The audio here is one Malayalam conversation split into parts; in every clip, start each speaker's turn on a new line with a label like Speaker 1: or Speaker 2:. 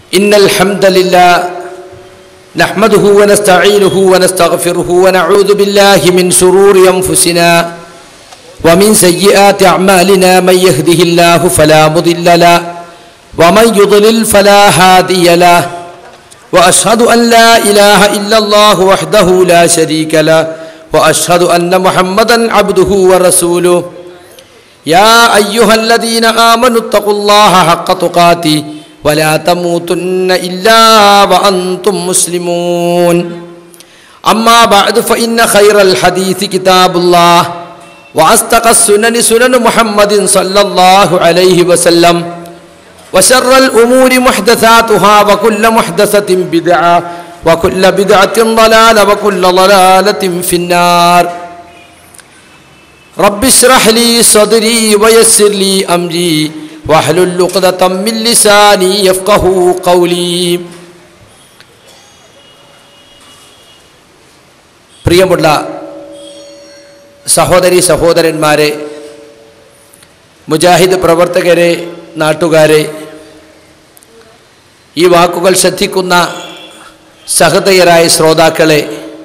Speaker 1: إن الحمد لله نحمده ونستعينه ونستغفره ونعوذ بالله من شرور أنفسنا ومن سيئات أعمالنا من يهده الله فلا مضل له ومن يضلل فلا هادي له وأشهد أن لا إله إلا الله وحده لا شريك له وأشهد أن محمدا عبده ورسوله يا أيها الذين آمنوا اتقوا الله حق تقاته ولا تموتن إلا وأنتم مسلمون أما بعد فإن خير الحديث كتاب الله وأصدق السنن سنن محمد صلى الله عليه وسلم وشر الأمور محدثاتها وكل محدثة بدعة وكل بدعة ضلالة وكل ضلالة في النار رب اشرح لي صدري ويسر لي أمري واحلل عقدة من لساني يفقه قولي പ്രിയമുള്ള സഹോദരി സഹോദരന്മാരെ മുജാഹിദ് പ്രവർത്തകരെ നാട്ടുകാരെ ഈ വാക്കുകൾ ശ്രദ്ധിക്കുന്ന സഹൃദയരായ ശ്രോതാക്കളെ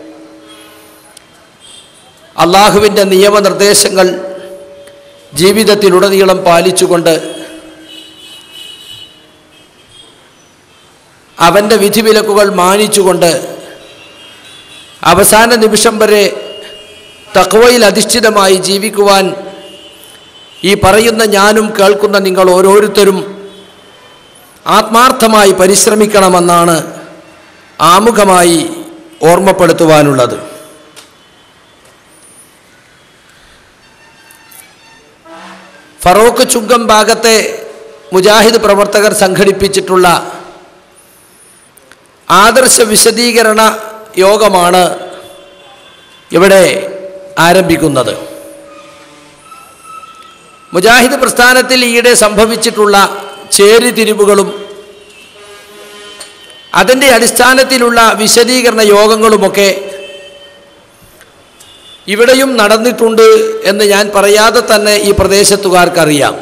Speaker 1: അള്ളാഹുവിൻ്റെ നിയമനിർദ്ദേശങ്ങൾ ജീവിതത്തിലുടനീളം പാലിച്ചുകൊണ്ട് അവൻ്റെ വിധിവിലക്കുകൾ മാനിച്ചുകൊണ്ട് അവസാന നിമിഷം വരെ തക്വയിൽ അധിഷ്ഠിതമായി ജീവിക്കുവാൻ ഈ പറയുന്ന ഞാനും കേൾക്കുന്ന നിങ്ങൾ ഓരോരുത്തരും ആത്മാർത്ഥമായി പരിശ്രമിക്കണമെന്നാണ് ആമുഖമായി ഓർമ്മപ്പെടുത്തുവാനുള്ളത് ഫറോക്ക് ചുങ്കം ഭാഗത്തെ മുജാഹിദ് പ്രവർത്തകർ സംഘടിപ്പിച്ചിട്ടുള്ള ആദർശ വിശദീകരണ യോഗമാണ് ഇവിടെ ആരംഭിക്കുന്നത് മുജാഹിദ് പ്രസ്ഥാനത്തിൽ ഈയിടെ സംഭവിച്ചിട്ടുള്ള ചേരിതിരിവുകളും അതിൻ്റെ അടിസ്ഥാനത്തിലുള്ള വിശദീകരണ യോഗങ്ങളുമൊക്കെ ഇവിടെയും നടന്നിട്ടുണ്ട് എന്ന് ഞാൻ പറയാതെ തന്നെ ഈ പ്രദേശത്തുകാർക്കറിയാം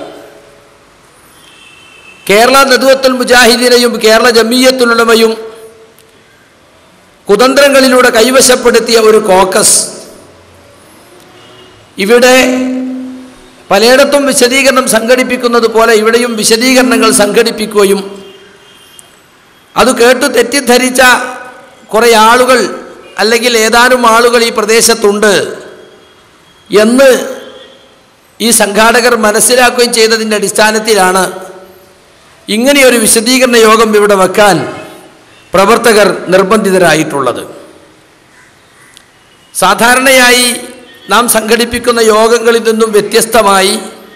Speaker 1: കേരള നെതുവത്തുൽ മുജാഹിദിനെയും കേരള ജമീയത്തുലുമയും കുതന്ത്രങ്ങളിലൂടെ കൈവശപ്പെടുത്തിയ ഒരു കോക്കസ് ഇവിടെ പലയിടത്തും വിശദീകരണം സംഘടിപ്പിക്കുന്നത് പോലെ ഇവിടെയും വിശദീകരണങ്ങൾ സംഘടിപ്പിക്കുകയും അത് കേട്ടു തെറ്റിദ്ധരിച്ച കുറേ ആളുകൾ അല്ലെങ്കിൽ ഏതാനും ആളുകൾ ഈ പ്രദേശത്തുണ്ട് എന്ന് ഈ സംഘാടകർ മനസ്സിലാക്കുകയും ചെയ്തതിൻ്റെ അടിസ്ഥാനത്തിലാണ് ഇങ്ങനെയൊരു വിശദീകരണ യോഗം ഇവിടെ വെക്കാൻ പ്രവർത്തകർ നിർബന്ധിതരായിട്ടുള്ളത് സാധാരണയായി നാം സംഘടിപ്പിക്കുന്ന യോഗങ്ങളിൽ നിന്നും വ്യത്യസ്തമായി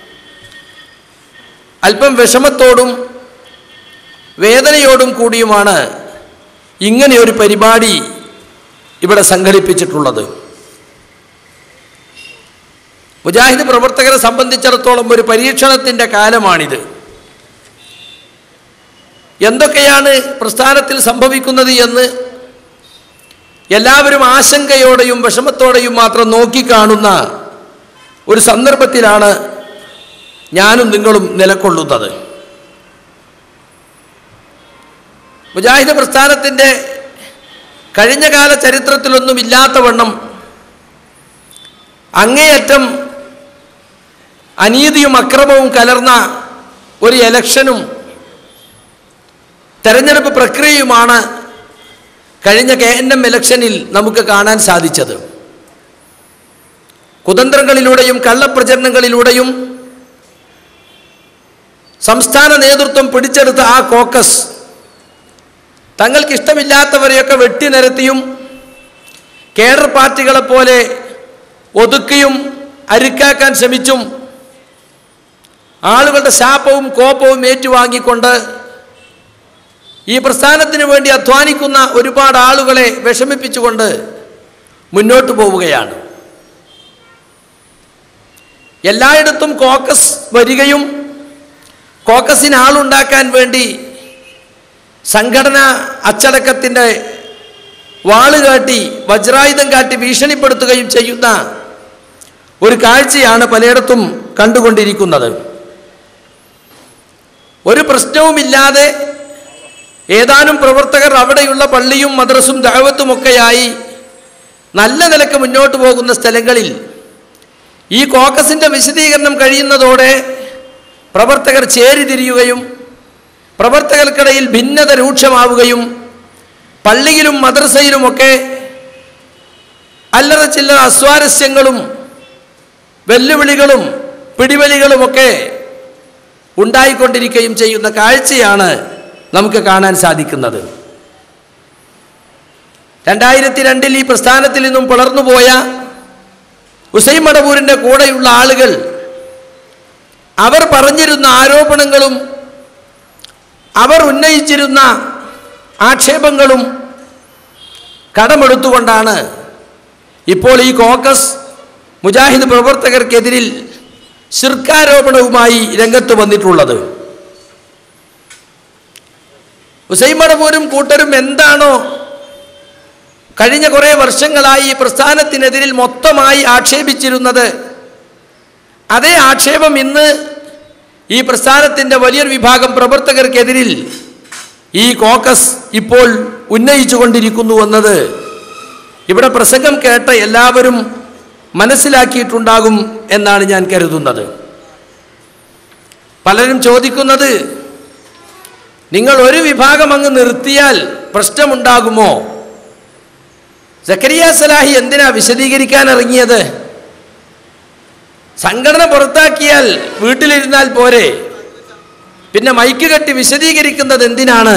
Speaker 1: അല്പം വിഷമത്തോടും വേദനയോടും കൂടിയുമാണ് ഇങ്ങനെയൊരു പരിപാടി ഇവിടെ സംഘടിപ്പിച്ചിട്ടുള്ളത് മുജാഹിദ് പ്രവർത്തകരെ സംബന്ധിച്ചിടത്തോളം ഒരു പരീക്ഷണത്തിൻ്റെ കാലമാണിത് എന്തൊക്കെയാണ് പ്രസ്ഥാനത്തിൽ സംഭവിക്കുന്നത് എന്ന് എല്ലാവരും ആശങ്കയോടെയും വിഷമത്തോടെയും മാത്രം നോക്കിക്കാണുന്ന ഒരു സന്ദർഭത്തിലാണ് ഞാനും നിങ്ങളും നിലകൊള്ളുന്നത് മുജാഹിദ് പ്രസ്ഥാനത്തിൻ്റെ കഴിഞ്ഞകാല ചരിത്രത്തിലൊന്നും ഇല്ലാത്തവണ്ണം അങ്ങേയറ്റം അനീതിയും അക്രമവും കലർന്ന ഒരു എലക്ഷനും തെരഞ്ഞെടുപ്പ് പ്രക്രിയയുമാണ് കഴിഞ്ഞ കെ എൻ എം ഇലക്ഷനിൽ നമുക്ക് കാണാൻ സാധിച്ചത് കുതന്ത്രങ്ങളിലൂടെയും കള്ളപ്രചരണങ്ങളിലൂടെയും സംസ്ഥാന നേതൃത്വം പിടിച്ചെടുത്ത ആ കോക്കസ് തങ്ങൾക്ക് ഇഷ്ടമില്ലാത്തവരെയൊക്കെ വെട്ടിനിരത്തിയും കേഡർ പാർട്ടികളെ പോലെ ഒതുക്കിയും അരുക്കാക്കാൻ ശ്രമിച്ചും ആളുകളുടെ ശാപവും കോപവും ഏറ്റുവാങ്ങിക്കൊണ്ട് ഈ പ്രസ്ഥാനത്തിന് വേണ്ടി അധ്വാനിക്കുന്ന ഒരുപാട് ആളുകളെ വിഷമിപ്പിച്ചുകൊണ്ട് മുന്നോട്ട് പോവുകയാണ് എല്ലായിടത്തും കോക്കസ് വരികയും കോക്കസിന് ആളുണ്ടാക്കാൻ വേണ്ടി സംഘടന അച്ചടക്കത്തിൻ്റെ വാള് കാട്ടി വജ്രായുധം കാട്ടി ഭീഷണിപ്പെടുത്തുകയും ചെയ്യുന്ന ഒരു കാഴ്ചയാണ് പലയിടത്തും കണ്ടുകൊണ്ടിരിക്കുന്നത് ഒരു പ്രശ്നവുമില്ലാതെ ഏതാനും പ്രവർത്തകർ അവിടെയുള്ള പള്ളിയും മദ്രസും ദാവത്തുമൊക്കെയായി നല്ല നിലക്ക് മുന്നോട്ട് പോകുന്ന സ്ഥലങ്ങളിൽ ഈ കോക്കസിൻ്റെ വിശദീകരണം കഴിയുന്നതോടെ പ്രവർത്തകർ ചേരിതിരിയുകയും പ്രവർത്തകർക്കിടയിൽ ഭിന്നത രൂക്ഷമാവുകയും പള്ളിയിലും മദ്രസയിലുമൊക്കെ അല്ലറ ചില്ലറ അസ്വാരസ്യങ്ങളും വെല്ലുവിളികളും പിടിവലികളുമൊക്കെ ഉണ്ടായിക്കൊണ്ടിരിക്കുകയും ചെയ്യുന്ന കാഴ്ചയാണ് നമുക്ക് കാണാൻ സാധിക്കുന്നത് രണ്ടായിരത്തി രണ്ടിൽ ഈ പ്രസ്ഥാനത്തിൽ നിന്നും പിളർന്നുപോയ ഉസൈൻ മടവൂരിൻ്റെ കൂടെയുള്ള ആളുകൾ അവർ പറഞ്ഞിരുന്ന ആരോപണങ്ങളും അവർ ഉന്നയിച്ചിരുന്ന ആക്ഷേപങ്ങളും കടമെടുത്തുകൊണ്ടാണ് ഇപ്പോൾ ഈ കോക്കസ് മുജാഹിദ് പ്രവർത്തകർക്കെതിരിൽ ശിർക്കാരോപണവുമായി രംഗത്ത് വന്നിട്ടുള്ളത് ഹുസൈൻ മടവൂരും കൂട്ടരും എന്താണോ കഴിഞ്ഞ കുറേ വർഷങ്ങളായി ഈ പ്രസ്ഥാനത്തിനെതിരിൽ മൊത്തമായി ആക്ഷേപിച്ചിരുന്നത് അതേ ആക്ഷേപം ഇന്ന് ഈ പ്രസ്ഥാനത്തിൻ്റെ വലിയൊരു വിഭാഗം പ്രവർത്തകർക്കെതിരിൽ ഈ കോക്കസ് ഇപ്പോൾ ഉന്നയിച്ചു കൊണ്ടിരിക്കുന്നു എന്നത് ഇവിടെ പ്രസംഗം കേട്ട എല്ലാവരും മനസ്സിലാക്കിയിട്ടുണ്ടാകും എന്നാണ് ഞാൻ കരുതുന്നത് പലരും ചോദിക്കുന്നത് നിങ്ങൾ ഒരു വിഭാഗം അങ്ങ് നിർത്തിയാൽ പ്രശ്നമുണ്ടാകുമോ സക്കരിയ സലാഹി എന്തിനാ വിശദീകരിക്കാൻ ഇറങ്ങിയത് സംഘടന പുറത്താക്കിയാൽ വീട്ടിലിരുന്നാൽ പോരെ പിന്നെ മൈക്ക് കെട്ടി വിശദീകരിക്കുന്നത് എന്തിനാണ്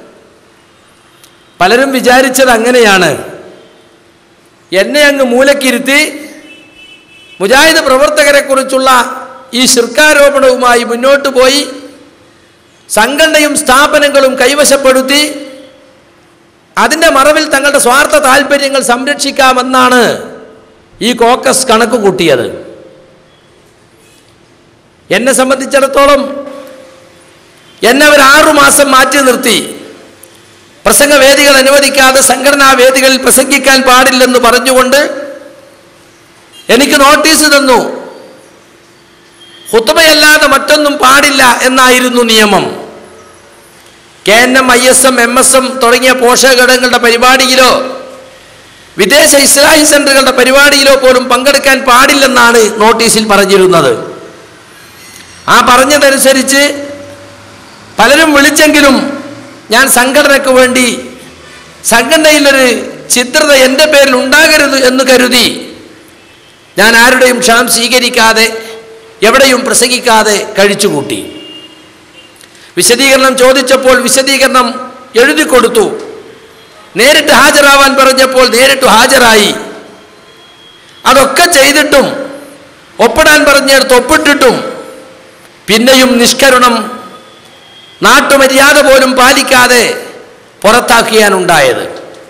Speaker 1: പലരും വിചാരിച്ചത് അങ്ങനെയാണ് എന്നെ അങ്ങ് മൂലക്കിരുത്തി മുജാഹിദ് പ്രവർത്തകരെക്കുറിച്ചുള്ള ഈ ശിർക്കാരോപണവുമായി മുന്നോട്ട് പോയി സംഘടനയും സ്ഥാപനങ്ങളും കൈവശപ്പെടുത്തി അതിൻ്റെ മറവിൽ തങ്ങളുടെ സ്വാർത്ഥ താല്പര്യങ്ങൾ സംരക്ഷിക്കാമെന്നാണ് ഈ കോക്കസ് കണക്ക് കൂട്ടിയത് എന്നെ സംബന്ധിച്ചിടത്തോളം എന്നെ അവർ ആറുമാസം മാറ്റി നിർത്തി പ്രസംഗവേദികൾ അനുവദിക്കാതെ സംഘടനാ വേദികളിൽ പ്രസംഗിക്കാൻ പാടില്ലെന്ന് പറഞ്ഞുകൊണ്ട് എനിക്ക് നോട്ടീസ് തന്നു ഹുത്തബയല്ലാതെ മറ്റൊന്നും പാടില്ല എന്നായിരുന്നു നിയമം K N M I S M M S M തുടങ്ങിയ പോഷകഘടകങ്ങളുടെ പരിപാടിയിലോ വിദേശ ഇസ്ലാഹി സെന്ററുകളുടെ പരിപാടിയിലോ പോലും പങ്കെടുക്കാൻ പാടില്ലെന്നാണ് നോട്ടീസിൽ പറഞ്ഞിരുന്നത് ആ പറഞ്ഞതനുസരിച്ച് പലരും വിളിച്ചെങ്കിലും ഞാൻ സംഘടനയ്ക്ക് വേണ്ടി സംഘടനയിലൊരു ചിത്രത എൻ്റെ പേരിൽ ഉണ്ടാകരുത് എന്ന് കരുതി ഞാൻ ആരുടെയും ക്ഷണം സ്വീകരിക്കാതെ എവിടെയും പ്രസംഗിക്കാതെ കഴിച്ചുകൂട്ടി വിശദീകരണം ചോദിച്ചപ്പോൾ വിശദീകരണം എഴുതി കൊടുത്തു നേരിട്ട് ഹാജരാവാൻ പറഞ്ഞപ്പോൾ നേരിട്ട് ഹാജരായി അതൊക്കെ ചെയ്തിട്ടും ഒപ്പിടാൻ പറഞ്ഞെടുത്ത് ഒപ്പിട്ടിട്ടും പിന്നെയും നിഷ്കരുണം നാട്ടുമര്യാദ പോലും പാലിക്കാതെ പുറത്താക്കിയാനുണ്ടായത്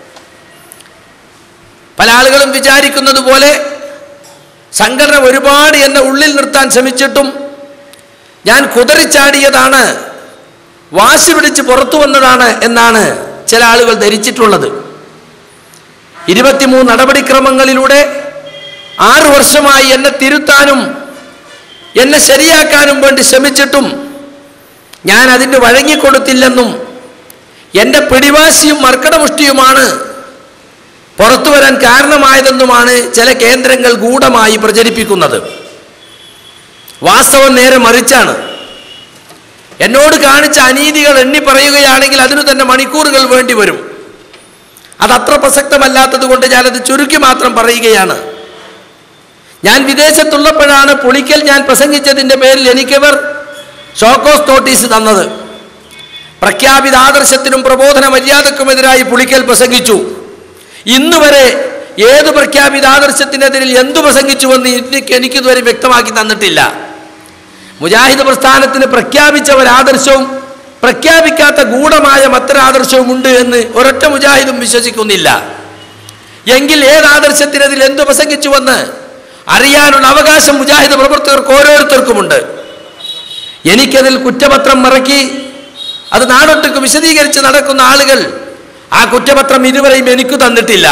Speaker 1: പല ആളുകളും വിചാരിക്കുന്നത് പോലെ സംഘടന ഒരുപാട് എന്നെ ഉള്ളിൽ നിർത്താൻ ശ്രമിച്ചിട്ടും ഞാൻ കുതറിച്ചാടിയതാണ് വാശി പിടിച്ച് പുറത്തു വന്നതാണ് എന്നാണ് ചില ആളുകൾ ധരിച്ചിട്ടുള്ളത് ഇരുപത്തിമൂന്ന് നടപടിക്രമങ്ങളിലൂടെ ആറു വർഷമായി എന്നെ തിരുത്താനും എന്നെ ശരിയാക്കാനും വേണ്ടി ശ്രമിച്ചിട്ടും ഞാൻ അതിന് വഴങ്ങിക്കൊടുത്തില്ലെന്നും എൻ്റെ പിടിവാശിയും മർക്കടമുഷ്ടിയുമാണ് പുറത്തു വരാൻ കാരണമായതെന്നുമാണ് ചില കേന്ദ്രങ്ങൾ ഗൂഢമായി പ്രചരിപ്പിക്കുന്നത് വാസ്തവം നേരെ മറിച്ചാണ് എന്നോട് കാണിച്ച അനീതികൾ എണ്ണി പറയുകയാണെങ്കിൽ അതിനു തന്നെ മണിക്കൂറുകൾ വേണ്ടി വരും അതത്ര പ്രസക്തമല്ലാത്തത് കൊണ്ട് ഞാനത് ചുരുക്കി മാത്രം പറയുകയാണ് ഞാൻ വിദേശത്തുള്ളപ്പോഴാണ് പുളിക്കൽ ഞാൻ പ്രസംഗിച്ചതിൻ്റെ പേരിൽ എനിക്കവർ ഷോക്കോസ് നോട്ടീസ് തന്നത് പ്രഖ്യാപിത ആദർശത്തിനും പ്രബോധന മര്യാദക്കുമെതിരായി പുളിക്കൽ പ്രസംഗിച്ചു ഇന്ന് വരെ ഏത് പ്രഖ്യാപിത ആദർശത്തിനെതിരിൽ എന്തു പ്രസംഗിച്ചുവെന്ന് എനിക്ക് എനിക്കിതുവരെ വ്യക്തമാക്കി തന്നിട്ടില്ല മുജാഹിദ് പ്രസ്ഥാനത്തിന് പ്രഖ്യാപിച്ച ഒരാദർശവും പ്രഖ്യാപിക്കാത്ത ഗൂഢമായ മറ്റൊരാദർശവും ഉണ്ട് എന്ന് ഒരൊറ്റ മുജാഹിദും വിശ്വസിക്കുന്നില്ല എങ്കിൽ ഏത് ആദർശത്തിനെതിൽ എന്തു പ്രസംഗിച്ചുവെന്ന് അറിയാനുള്ള അവകാശം മുജാഹിദ് പ്രവർത്തകർക്ക് ഓരോരുത്തർക്കുമുണ്ട് എനിക്കതിൽ കുറ്റപത്രം മറക്കി അത് നാടൊട്ടുക്ക് വിശദീകരിച്ച് നടക്കുന്ന ആളുകൾ ആ കുറ്റപത്രം ഇതുവരെയും എനിക്ക് തന്നിട്ടില്ല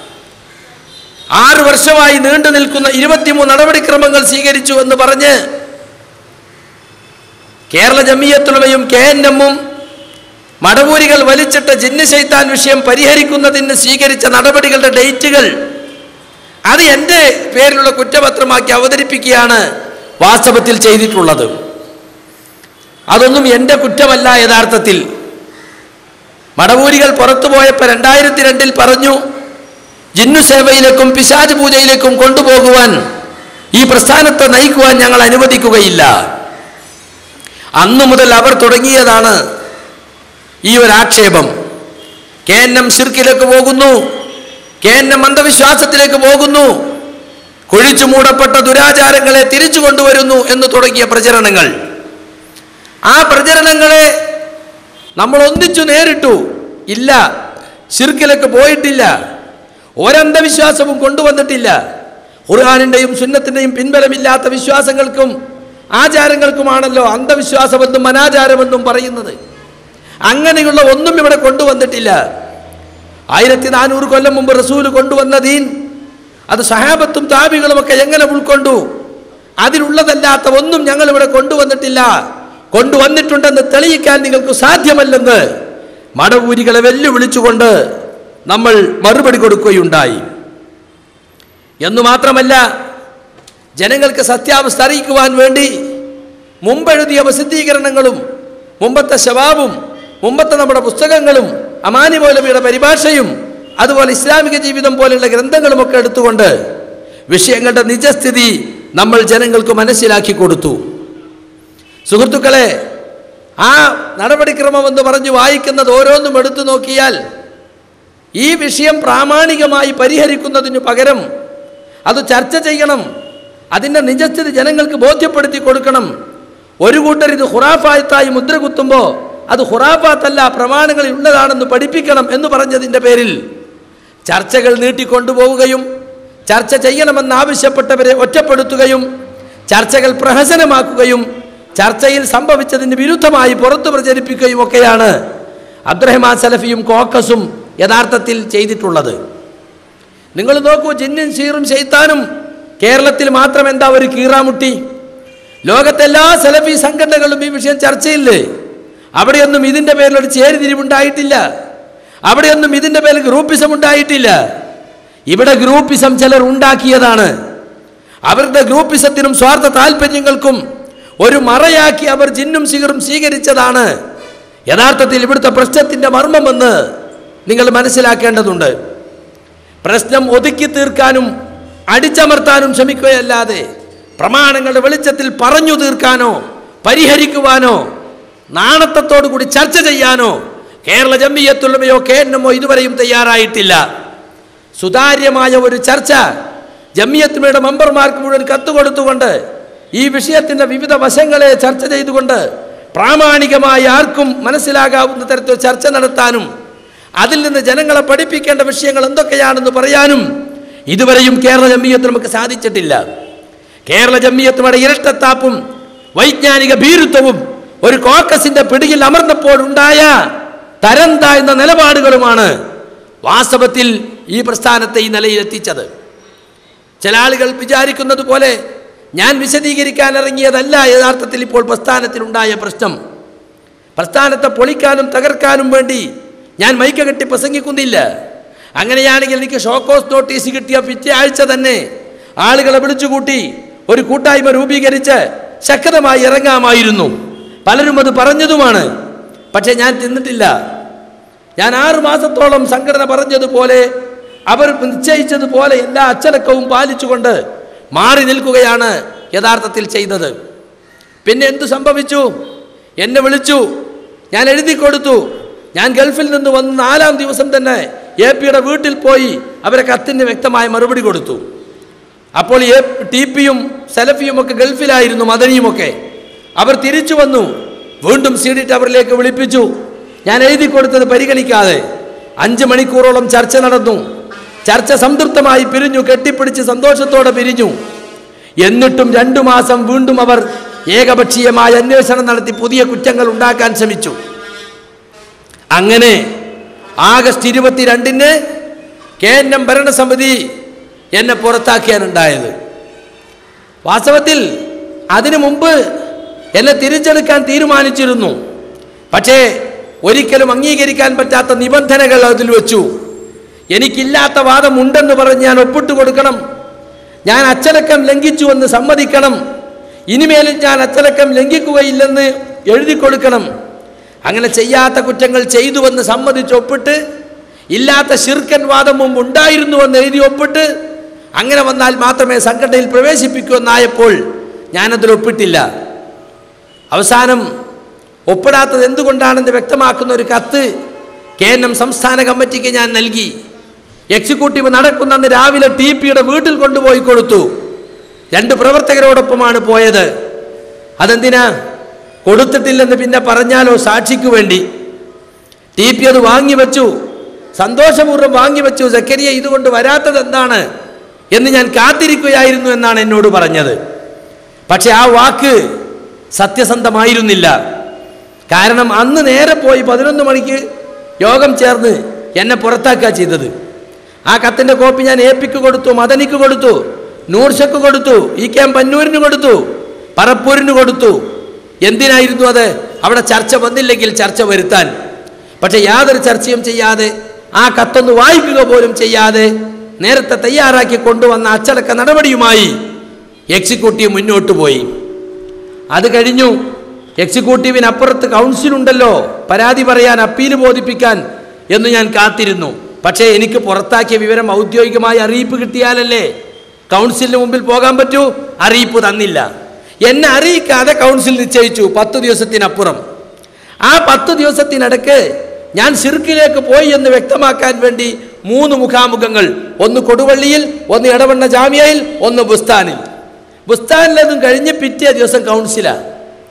Speaker 1: ആറു വർഷമായി നീണ്ടു നിൽക്കുന്ന ഇരുപത്തിമൂന്ന് നടപടിക്രമങ്ങൾ സ്വീകരിച്ചു എന്ന് പറഞ്ഞ് കേരള ജമിയത്തുലമയും കെ എൻ എമ്മും മടവൂരികൾ വലിച്ചിട്ട ജിന്ന് ശൈത്താൻ വിഷയം പരിഹരിക്കുന്നതിന് സ്വീകരിച്ച നടപടികളുടെ ഡേറ്റുകൾ അത് എൻ്റെ പേരിലുള്ള കുറ്റപത്രമാക്കി അവതരിപ്പിക്കുകയാണ് വാസ്തവത്തിൽ ചെയ്തിട്ടുള്ളത് അതൊന്നും എൻ്റെ കുറ്റമല്ല യഥാർത്ഥത്തിൽ മടവൂരികൾ പുറത്തു പോയപ്പോൾ രണ്ടായിരത്തി രണ്ടിൽ പറഞ്ഞു ജിന്നു സേവയിലേക്കും പിശാജ് പൂജയിലേക്കും കൊണ്ടുപോകുവാൻ ഈ പ്രസ്ഥാനത്തെ നയിക്കുവാൻ ഞങ്ങൾ അനുവദിക്കുകയില്ല അന്നു മുതൽ അവർ തുടങ്ങിയതാണ് ഈ ഒരു ആക്ഷേപം കെ എൻ എം ഷിർക്കിലേക്ക് പോകുന്നു കെ എൻ എം അന്ധവിശ്വാസത്തിലേക്ക് പോകുന്നു കുഴിച്ചു മൂടപ്പെട്ട ദുരാചാരങ്ങളെ തിരിച്ചു കൊണ്ടുവരുന്നു എന്ന് തുടങ്ങിയ പ്രചരണങ്ങൾ ആ പ്രചരണങ്ങളെ നമ്മൾ ഒന്നിച്ചു നേരിട്ടു ഇല്ല ഷിർക്കിലേക്ക് പോയിട്ടില്ല ഒരന്ധവിശ്വാസവും കൊണ്ടുവന്നിട്ടില്ല ഖുർആാനിൻ്റെയും സുന്നത്തിൻ്റെയും പിൻബലമില്ലാത്ത വിശ്വാസങ്ങൾക്കും ആചാരങ്ങൾക്കുമാണല്ലോ അന്ധവിശ്വാസമെന്നും അനാചാരമെന്നും പറയുന്നത് അങ്ങനെയുള്ള ഒന്നും ഇവിടെ കൊണ്ടുവന്നിട്ടില്ല ആയിരത്തി നാനൂറ് കൊല്ലം മുമ്പ് റസൂല് കൊണ്ടുവന്ന ദീൻ അത് സഹാബത്തും താബികളുമൊക്കെ എങ്ങനെ ഉൾക്കൊണ്ടു അതിലുള്ളതല്ലാത്ത ഒന്നും ഞങ്ങൾ ഇവിടെ കൊണ്ടുവന്നിട്ടില്ല കൊണ്ടുവന്നിട്ടുണ്ടെന്ന് തെളിയിക്കാൻ നിങ്ങൾക്ക് സാധ്യമല്ലെന്ന് മടവൂരികളെ വെല്ലുവിളിച്ചുകൊണ്ട് നമ്മൾ മറുപടി കൊടുക്കുകയുണ്ടായി എന്നു മാത്രമല്ല ജനങ്ങൾക്ക് സത്യാവസ്ഥ അറിയിക്കുവാൻ വേണ്ടി മുമ്പെഴുതിയ പ്രസിദ്ധീകരണങ്ങളും മുമ്പത്തെ ശവാബും മുമ്പത്തെ നമ്മുടെ പുസ്തകങ്ങളും അമാനി മൗലവിയുടെ പരിഭാഷയും അതുപോലെ ഇസ്ലാമിക ജീവിതം പോലെയുള്ള ഗ്രന്ഥങ്ങളുമൊക്കെ എടുത്തുകൊണ്ട് വിഷയങ്ങളുടെ നിജസ്ഥിതി നമ്മൾ ജനങ്ങൾക്ക് മനസ്സിലാക്കി കൊടുത്തു സുഹൃത്തുക്കളെ ആ നടപടിക്രമം എന്ന് പറഞ്ഞ് വായിക്കുന്നത് ഓരോന്നും എടുത്തു നോക്കിയാൽ ഈ വിഷയം പ്രാമാണികമായി പരിഹരിക്കുന്നതിന് പകരം അത് ചർച്ച ചെയ്യണം അതിൻ്റെ നിജസ്ഥിതി ജനങ്ങൾക്ക് ബോധ്യപ്പെടുത്തി കൊടുക്കണം ഒരു കൂട്ടർ ഇത് ഹുറാഫായത്തായി മുദ്ര കുത്തുമ്പോൾ അത് ഹുറാഫാത്തല്ല പ്രമാണങ്ങളിൽ ഉള്ളതാണെന്ന് പഠിപ്പിക്കണം എന്ന് പറഞ്ഞതിൻ്റെ പേരിൽ ചർച്ചകൾ നീട്ടിക്കൊണ്ടുപോവുകയും ചർച്ച ചെയ്യണമെന്നാവശ്യപ്പെട്ടവരെ ഒറ്റപ്പെടുത്തുകയും ചർച്ചകൾ പ്രഹസനമാക്കുകയും ചർച്ചയിൽ സംഭവിച്ചതിന് വിരുദ്ധമായി പുറത്തു പ്രചരിപ്പിക്കുകയും ഒക്കെയാണ് അബ്ദുറഹ്മാൻ സലഫിയും കോക്കസും യഥാർത്ഥത്തിൽ ചെയ്തിട്ടുള്ളത് നിങ്ങൾ നോക്കൂ ജിന്നും ഷീറും ഷെയ്ത്താനും കേരളത്തിൽ മാത്രം എന്താ ഒരു കീറാമുട്ടി ലോകത്തെല്ലാ സലഫി സംഘടനകളും ഈ വിഷയം ചർച്ചയില്ലേ അവിടെയൊന്നും ഇതിൻ്റെ പേരിൽ ഒരു ചേരിതിരിവുണ്ടായിട്ടില്ല അവിടെയൊന്നും ഇതിൻ്റെ പേരിൽ ഗ്രൂപ്പിസം ഉണ്ടായിട്ടില്ല ഇവിടെ ഗ്രൂപ്പിസം ചിലർ ഉണ്ടാക്കിയതാണ് അവരുടെ ഗ്രൂപ്പിസത്തിനും സ്വാർത്ഥ താല്പര്യങ്ങൾക്കും ഒരു മറയാക്കി അവർ ജിന്നും സിഗറും സ്വീകരിച്ചതാണ് യഥാർത്ഥത്തിൽ ഇവിടുത്തെ പ്രശ്നത്തിൻ്റെ മർമ്മമെന്ന് നിങ്ങൾ മനസ്സിലാക്കേണ്ടതുണ്ട് പ്രശ്നം ഒതുക്കി തീർക്കാനും അടിച്ചമർത്താനും ശ്രമിക്കുകയല്ലാതെ പ്രമാണങ്ങളുടെ വെളിച്ചത്തിൽ പറഞ്ഞു തീർക്കാനോ പരിഹരിക്കുവാനോ നാണത്തത്തോടു കൂടി ചർച്ച ചെയ്യാനോ കേരള ജമ്മിയത്തുള്ളവയോ കെ എന്നമോ ഇതുവരെയും തയ്യാറായിട്ടില്ല സുതാര്യമായ ഒരു ചർച്ച ജമ്മിയത്തുമയുടെ മെമ്പർമാർക്ക് മുഴുവൻ കത്ത് കൊടുത്തുകൊണ്ട് ഈ വിഷയത്തിൻ്റെ വിവിധ വശങ്ങളെ ചർച്ച ചെയ്തുകൊണ്ട് പ്രാമാണികമായി ആർക്കും മനസ്സിലാകാവുന്ന തരത്തിൽ ചർച്ച നടത്താനും അതിൽ നിന്ന് ജനങ്ങളെ പഠിപ്പിക്കേണ്ട വിഷയങ്ങൾ എന്തൊക്കെയാണെന്ന് പറയാനും ഇതുവരെയും കേരള ജമ്മിയത്ത് നമുക്ക് സാധിച്ചിട്ടില്ല കേരള ജമ്മിയത്തുമയുടെ ഇരട്ടത്താപ്പും വൈജ്ഞാനിക ഭീരുത്വവും ഒരു കോക്കസിന്റെ പിടിയിൽ അമർന്നപ്പോഴുണ്ടായ തരം താഴ്ന്ന നിലപാടുകളുമാണ് വാസ്തവത്തിൽ ഈ പ്രസ്ഥാനത്തെ ഈ നിലയിൽ എത്തിച്ചത് ചില ആളുകൾ വിചാരിക്കുന്നത് പോലെ ഞാൻ വിശദീകരിക്കാൻ ഇറങ്ങിയതല്ല യഥാർത്ഥത്തിൽ ഇപ്പോൾ പ്രസ്ഥാനത്തിനുണ്ടായ പ്രശ്നം പ്രസ്ഥാനത്തെ പൊളിക്കാനും തകർക്കാനും വേണ്ടി ഞാൻ മൈക്ക കെട്ടി പ്രസംഗിക്കുന്നില്ല അങ്ങനെയാണെങ്കിൽ എനിക്ക് ഷോക്കോസ് നോട്ടീസ് കിട്ടിയ പിറ്റേ ആഴ്ച തന്നെ ആളുകളെ വിളിച്ചുകൂട്ടി ഒരു കൂട്ടായ്മ രൂപീകരിച്ച് ശക്തമായി ഇറങ്ങാമായിരുന്നു പലരും അത് പറഞ്ഞതുമാണ് പക്ഷേ ഞാൻ തിന്നിട്ടില്ല ഞാൻ ആറു മാസത്തോളം സംഘടന പറഞ്ഞതുപോലെ അവർ നിശ്ചയിച്ചതുപോലെ എല്ലാ അച്ചടക്കവും പാലിച്ചുകൊണ്ട് മാറി നിൽക്കുകയാണ് യഥാർത്ഥത്തിൽ ചെയ്തത് പിന്നെ എന്തു സംഭവിച്ചു എന്നെ വിളിച്ചു ഞാൻ എഴുതി കൊടുത്തു ഞാൻ ഗൾഫിൽ നിന്ന് വന്ന് നാലാം ദിവസം തന്നെ എ പിയുടെ വീട്ടിൽ പോയി അവരെ കത്തിന് വ്യക്തമായ മറുപടി കൊടുത്തു അപ്പോൾ എ ടി പിയും സെലഫിയും ഒക്കെ ഗൾഫിലായിരുന്നു മദനിയുമൊക്കെ അവർ തിരിച്ചു വന്നു വീണ്ടും സി ഡി ടവറിലേക്ക് വിളിപ്പിച്ചു ഞാൻ എഴുതി കൊടുത്തത് പരിഗണിക്കാതെ അഞ്ച് മണിക്കൂറോളം ചർച്ച നടന്നു ചർച്ച സംതൃപ്തമായി പിരിഞ്ഞു കെട്ടിപ്പിടിച്ച് സന്തോഷത്തോടെ പിരിഞ്ഞു എന്നിട്ടും രണ്ടു മാസം വീണ്ടും അവർ ഏകപക്ഷീയമായ അന്വേഷണം നടത്തി പുതിയ കുറ്റങ്ങൾ ഉണ്ടാക്കാൻ ശ്രമിച്ചു അങ്ങനെ ആഗസ്റ്റ് ഇരുപത്തിരണ്ടിന് കെ എൻ എം ഭരണസമിതി എന്നെ പുറത്താക്കിയാനുണ്ടായത് വാസ്തവത്തിൽ അതിനു മുമ്പ് എന്നെ തിരിച്ചെടുക്കാൻ തീരുമാനിച്ചിരുന്നു പക്ഷേ ഒരിക്കലും അംഗീകരിക്കാൻ പറ്റാത്ത നിബന്ധനകൾ അതിൽ വെച്ചു എനിക്കില്ലാത്ത വാദമുണ്ടെന്ന് പറഞ്ഞ് ഞാൻ ഒപ്പിട്ട് കൊടുക്കണം ഞാൻ അച്ചടക്കം ലംഘിച്ചുവെന്ന് സമ്മതിക്കണം ഇനിമേലും ഞാൻ അച്ചടക്കം ലംഘിക്കുകയില്ലെന്ന് എഴുതി കൊടുക്കണം അങ്ങനെ ചെയ്യാത്ത കുറ്റങ്ങൾ ചെയ്തുവെന്ന് സമ്മതിച്ച് ഒപ്പിട്ട് ഇല്ലാത്ത ശിർക്കൻ വാദം മുമ്പ് ഉണ്ടായിരുന്നുവെന്ന് എഴുതി ഒപ്പിട്ട് അങ്ങനെ വന്നാൽ മാത്രമേ സംഘടനയിൽ പ്രവേശിപ്പിക്കൂ എന്നായപ്പോൾ ഞാനതിൽ ഒപ്പിട്ടില്ല അവസാനം ഒപ്പിടാത്തത് എന്തുകൊണ്ടാണെന്ന് വ്യക്തമാക്കുന്ന ഒരു കത്ത് കെ എൻ എം സംസ്ഥാന കമ്മിറ്റിക്ക് ഞാൻ നൽകി എക്സിക്യൂട്ടീവ് നടക്കുന്ന അന്ന് രാവിലെ ടി പിയുടെ വീട്ടിൽ കൊണ്ടുപോയി കൊടുത്തു രണ്ട് പ്രവർത്തകരോടൊപ്പമാണ് പോയത് അതെന്തിനാ കൊടുത്തിട്ടില്ലെന്ന് പിന്നെ പറഞ്ഞാലോ സാക്ഷിക്ക് വേണ്ടി ടി പി അത് വാങ്ങിവെച്ചു സന്തോഷപൂർവ്വം വാങ്ങിവെച്ചു സക്കരിയ ഇതുകൊണ്ട് വരാത്തത് എന്താണ് എന്ന് ഞാൻ കാത്തിരിക്കുകയായിരുന്നു എന്നാണ് എന്നോട് പറഞ്ഞത് പക്ഷെ ആ വാക്ക് സത്യസന്ധമായിരുന്നില്ല കാരണം അന്ന് നേരെ പോയി പതിനൊന്ന് മണിക്ക് യോഗം ചേർന്ന് എന്നെ പുറത്താക്കുക ചെയ്തത് ആ കത്തിൻ്റെ കോപ്പി ഞാൻ എ പിക്ക് കൊടുത്തു മദനിക്ക് കൊടുത്തു നൂർഷക്ക് കൊടുത്തു ഇ കെ എം പന്നൂരിന് കൊടുത്തു പറപ്പൂരിന് കൊടുത്തു എന്തിനായിരുന്നു അത് അവിടെ ചർച്ച വന്നില്ലെങ്കിൽ ചർച്ച വരുത്താൻ പക്ഷെ യാതൊരു ചർച്ചയും ചെയ്യാതെ ആ കത്തൊന്ന് വായിക്കുക പോലും ചെയ്യാതെ നേരത്തെ തയ്യാറാക്കി കൊണ്ടുവന്ന അച്ചടക്ക നടപടിയുമായി എക്സിക്യൂട്ടീവ് മുന്നോട്ട് പോയി അത് കഴിഞ്ഞു എക്സിക്യൂട്ടീവിനപ്പുറത്ത് കൗൺസിലുണ്ടല്ലോ പരാതി പറയാൻ അപ്പീൽ ബോധിപ്പിക്കാൻ എന്ന് ഞാൻ കാത്തിരുന്നു പക്ഷേ എനിക്ക് പുറത്താക്കിയ വിവരം ഔദ്യോഗികമായി അറിയിപ്പ് കിട്ടിയാലല്ലേ കൗൺസിലിന് മുമ്പിൽ പോകാൻ പറ്റൂ അറിയിപ്പ് തന്നില്ല എന്നെ അറിയിക്കാതെ കൗൺസിൽ നിശ്ചയിച്ചു പത്ത് ദിവസത്തിനപ്പുറം ആ പത്ത് ദിവസത്തിനിടക്ക് ഞാൻ സിർക്കിലേക്ക് പോയി എന്ന് വ്യക്തമാക്കാൻ വേണ്ടി മൂന്ന് മുഖാമുഖങ്ങൾ ഒന്ന് കൊടുവള്ളിയിൽ ഒന്ന് ഇടവണ്ണ ജാമ്യയിൽ ഒന്ന് ബുസ്താനിൽ ബുസ്താനിലതും കഴിഞ്ഞ് പിറ്റേ ദിവസം കൗൺസിലാണ്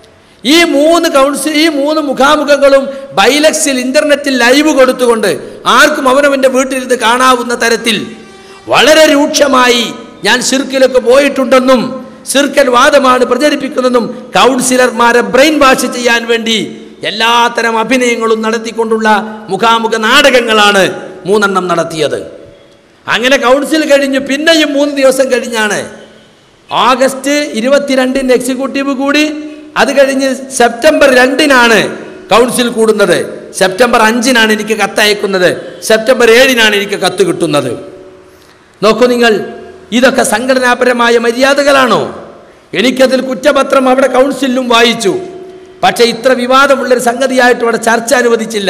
Speaker 1: ഈ മൂന്ന് കൗൺസിൽ ഈ മൂന്ന് മുഖാമുഖങ്ങളും ബൈലക്സിൽ ഇന്റർനെറ്റിൽ ലൈവ് കൊടുത്തുകൊണ്ട് ആർക്കും അവനവൻ്റെ വീട്ടിലിരുന്ന് കാണാവുന്ന തരത്തിൽ വളരെ രൂക്ഷമായി ഞാൻ സിർക്കിലൊക്കെ പോയിട്ടുണ്ടെന്നും സിർക്കൽ വാദമാണ് പ്രചരിപ്പിക്കുന്നതെന്നും കൗൺസിലർമാരെ ബ്രെയിൻ വാഷ് ചെയ്യാൻ വേണ്ടി എല്ലാത്തരം അഭിനയങ്ങളും നടത്തിക്കൊണ്ടുള്ള മുഖാമുഖ നാടകങ്ങളാണ് മൂന്നെണ്ണം നടത്തിയത് അങ്ങനെ കൗൺസിൽ കഴിഞ്ഞു പിന്നെയും മൂന്ന് ദിവസം കഴിഞ്ഞാണ് ഓഗസ്റ്റ് ഇരുപത്തിരണ്ടിന് എക്സിക്യൂട്ടീവ് കൂടി അത് കഴിഞ്ഞ് സെപ്റ്റംബർ രണ്ടിനാണ് കൗൺസിൽ കൂടുന്നത് സെപ്റ്റംബർ അഞ്ചിനാണ് എനിക്ക് കത്തയക്കുന്നത് സെപ്റ്റംബർ ഏഴിനാണ് എനിക്ക് കത്ത് കിട്ടുന്നത് നോക്കൂ നിങ്ങൾ ഇതൊക്കെ സംഘടനാപരമായ മര്യാദകളാണോ എനിക്കതിൽ കുറ്റപത്രം അവിടെ കൗൺസിലിലും വായിച്ചു പക്ഷേ ഇത്ര വിവാദമുള്ളൊരു സംഗതിയായിട്ട് അവിടെ ചർച്ച അനുവദിച്ചില്ല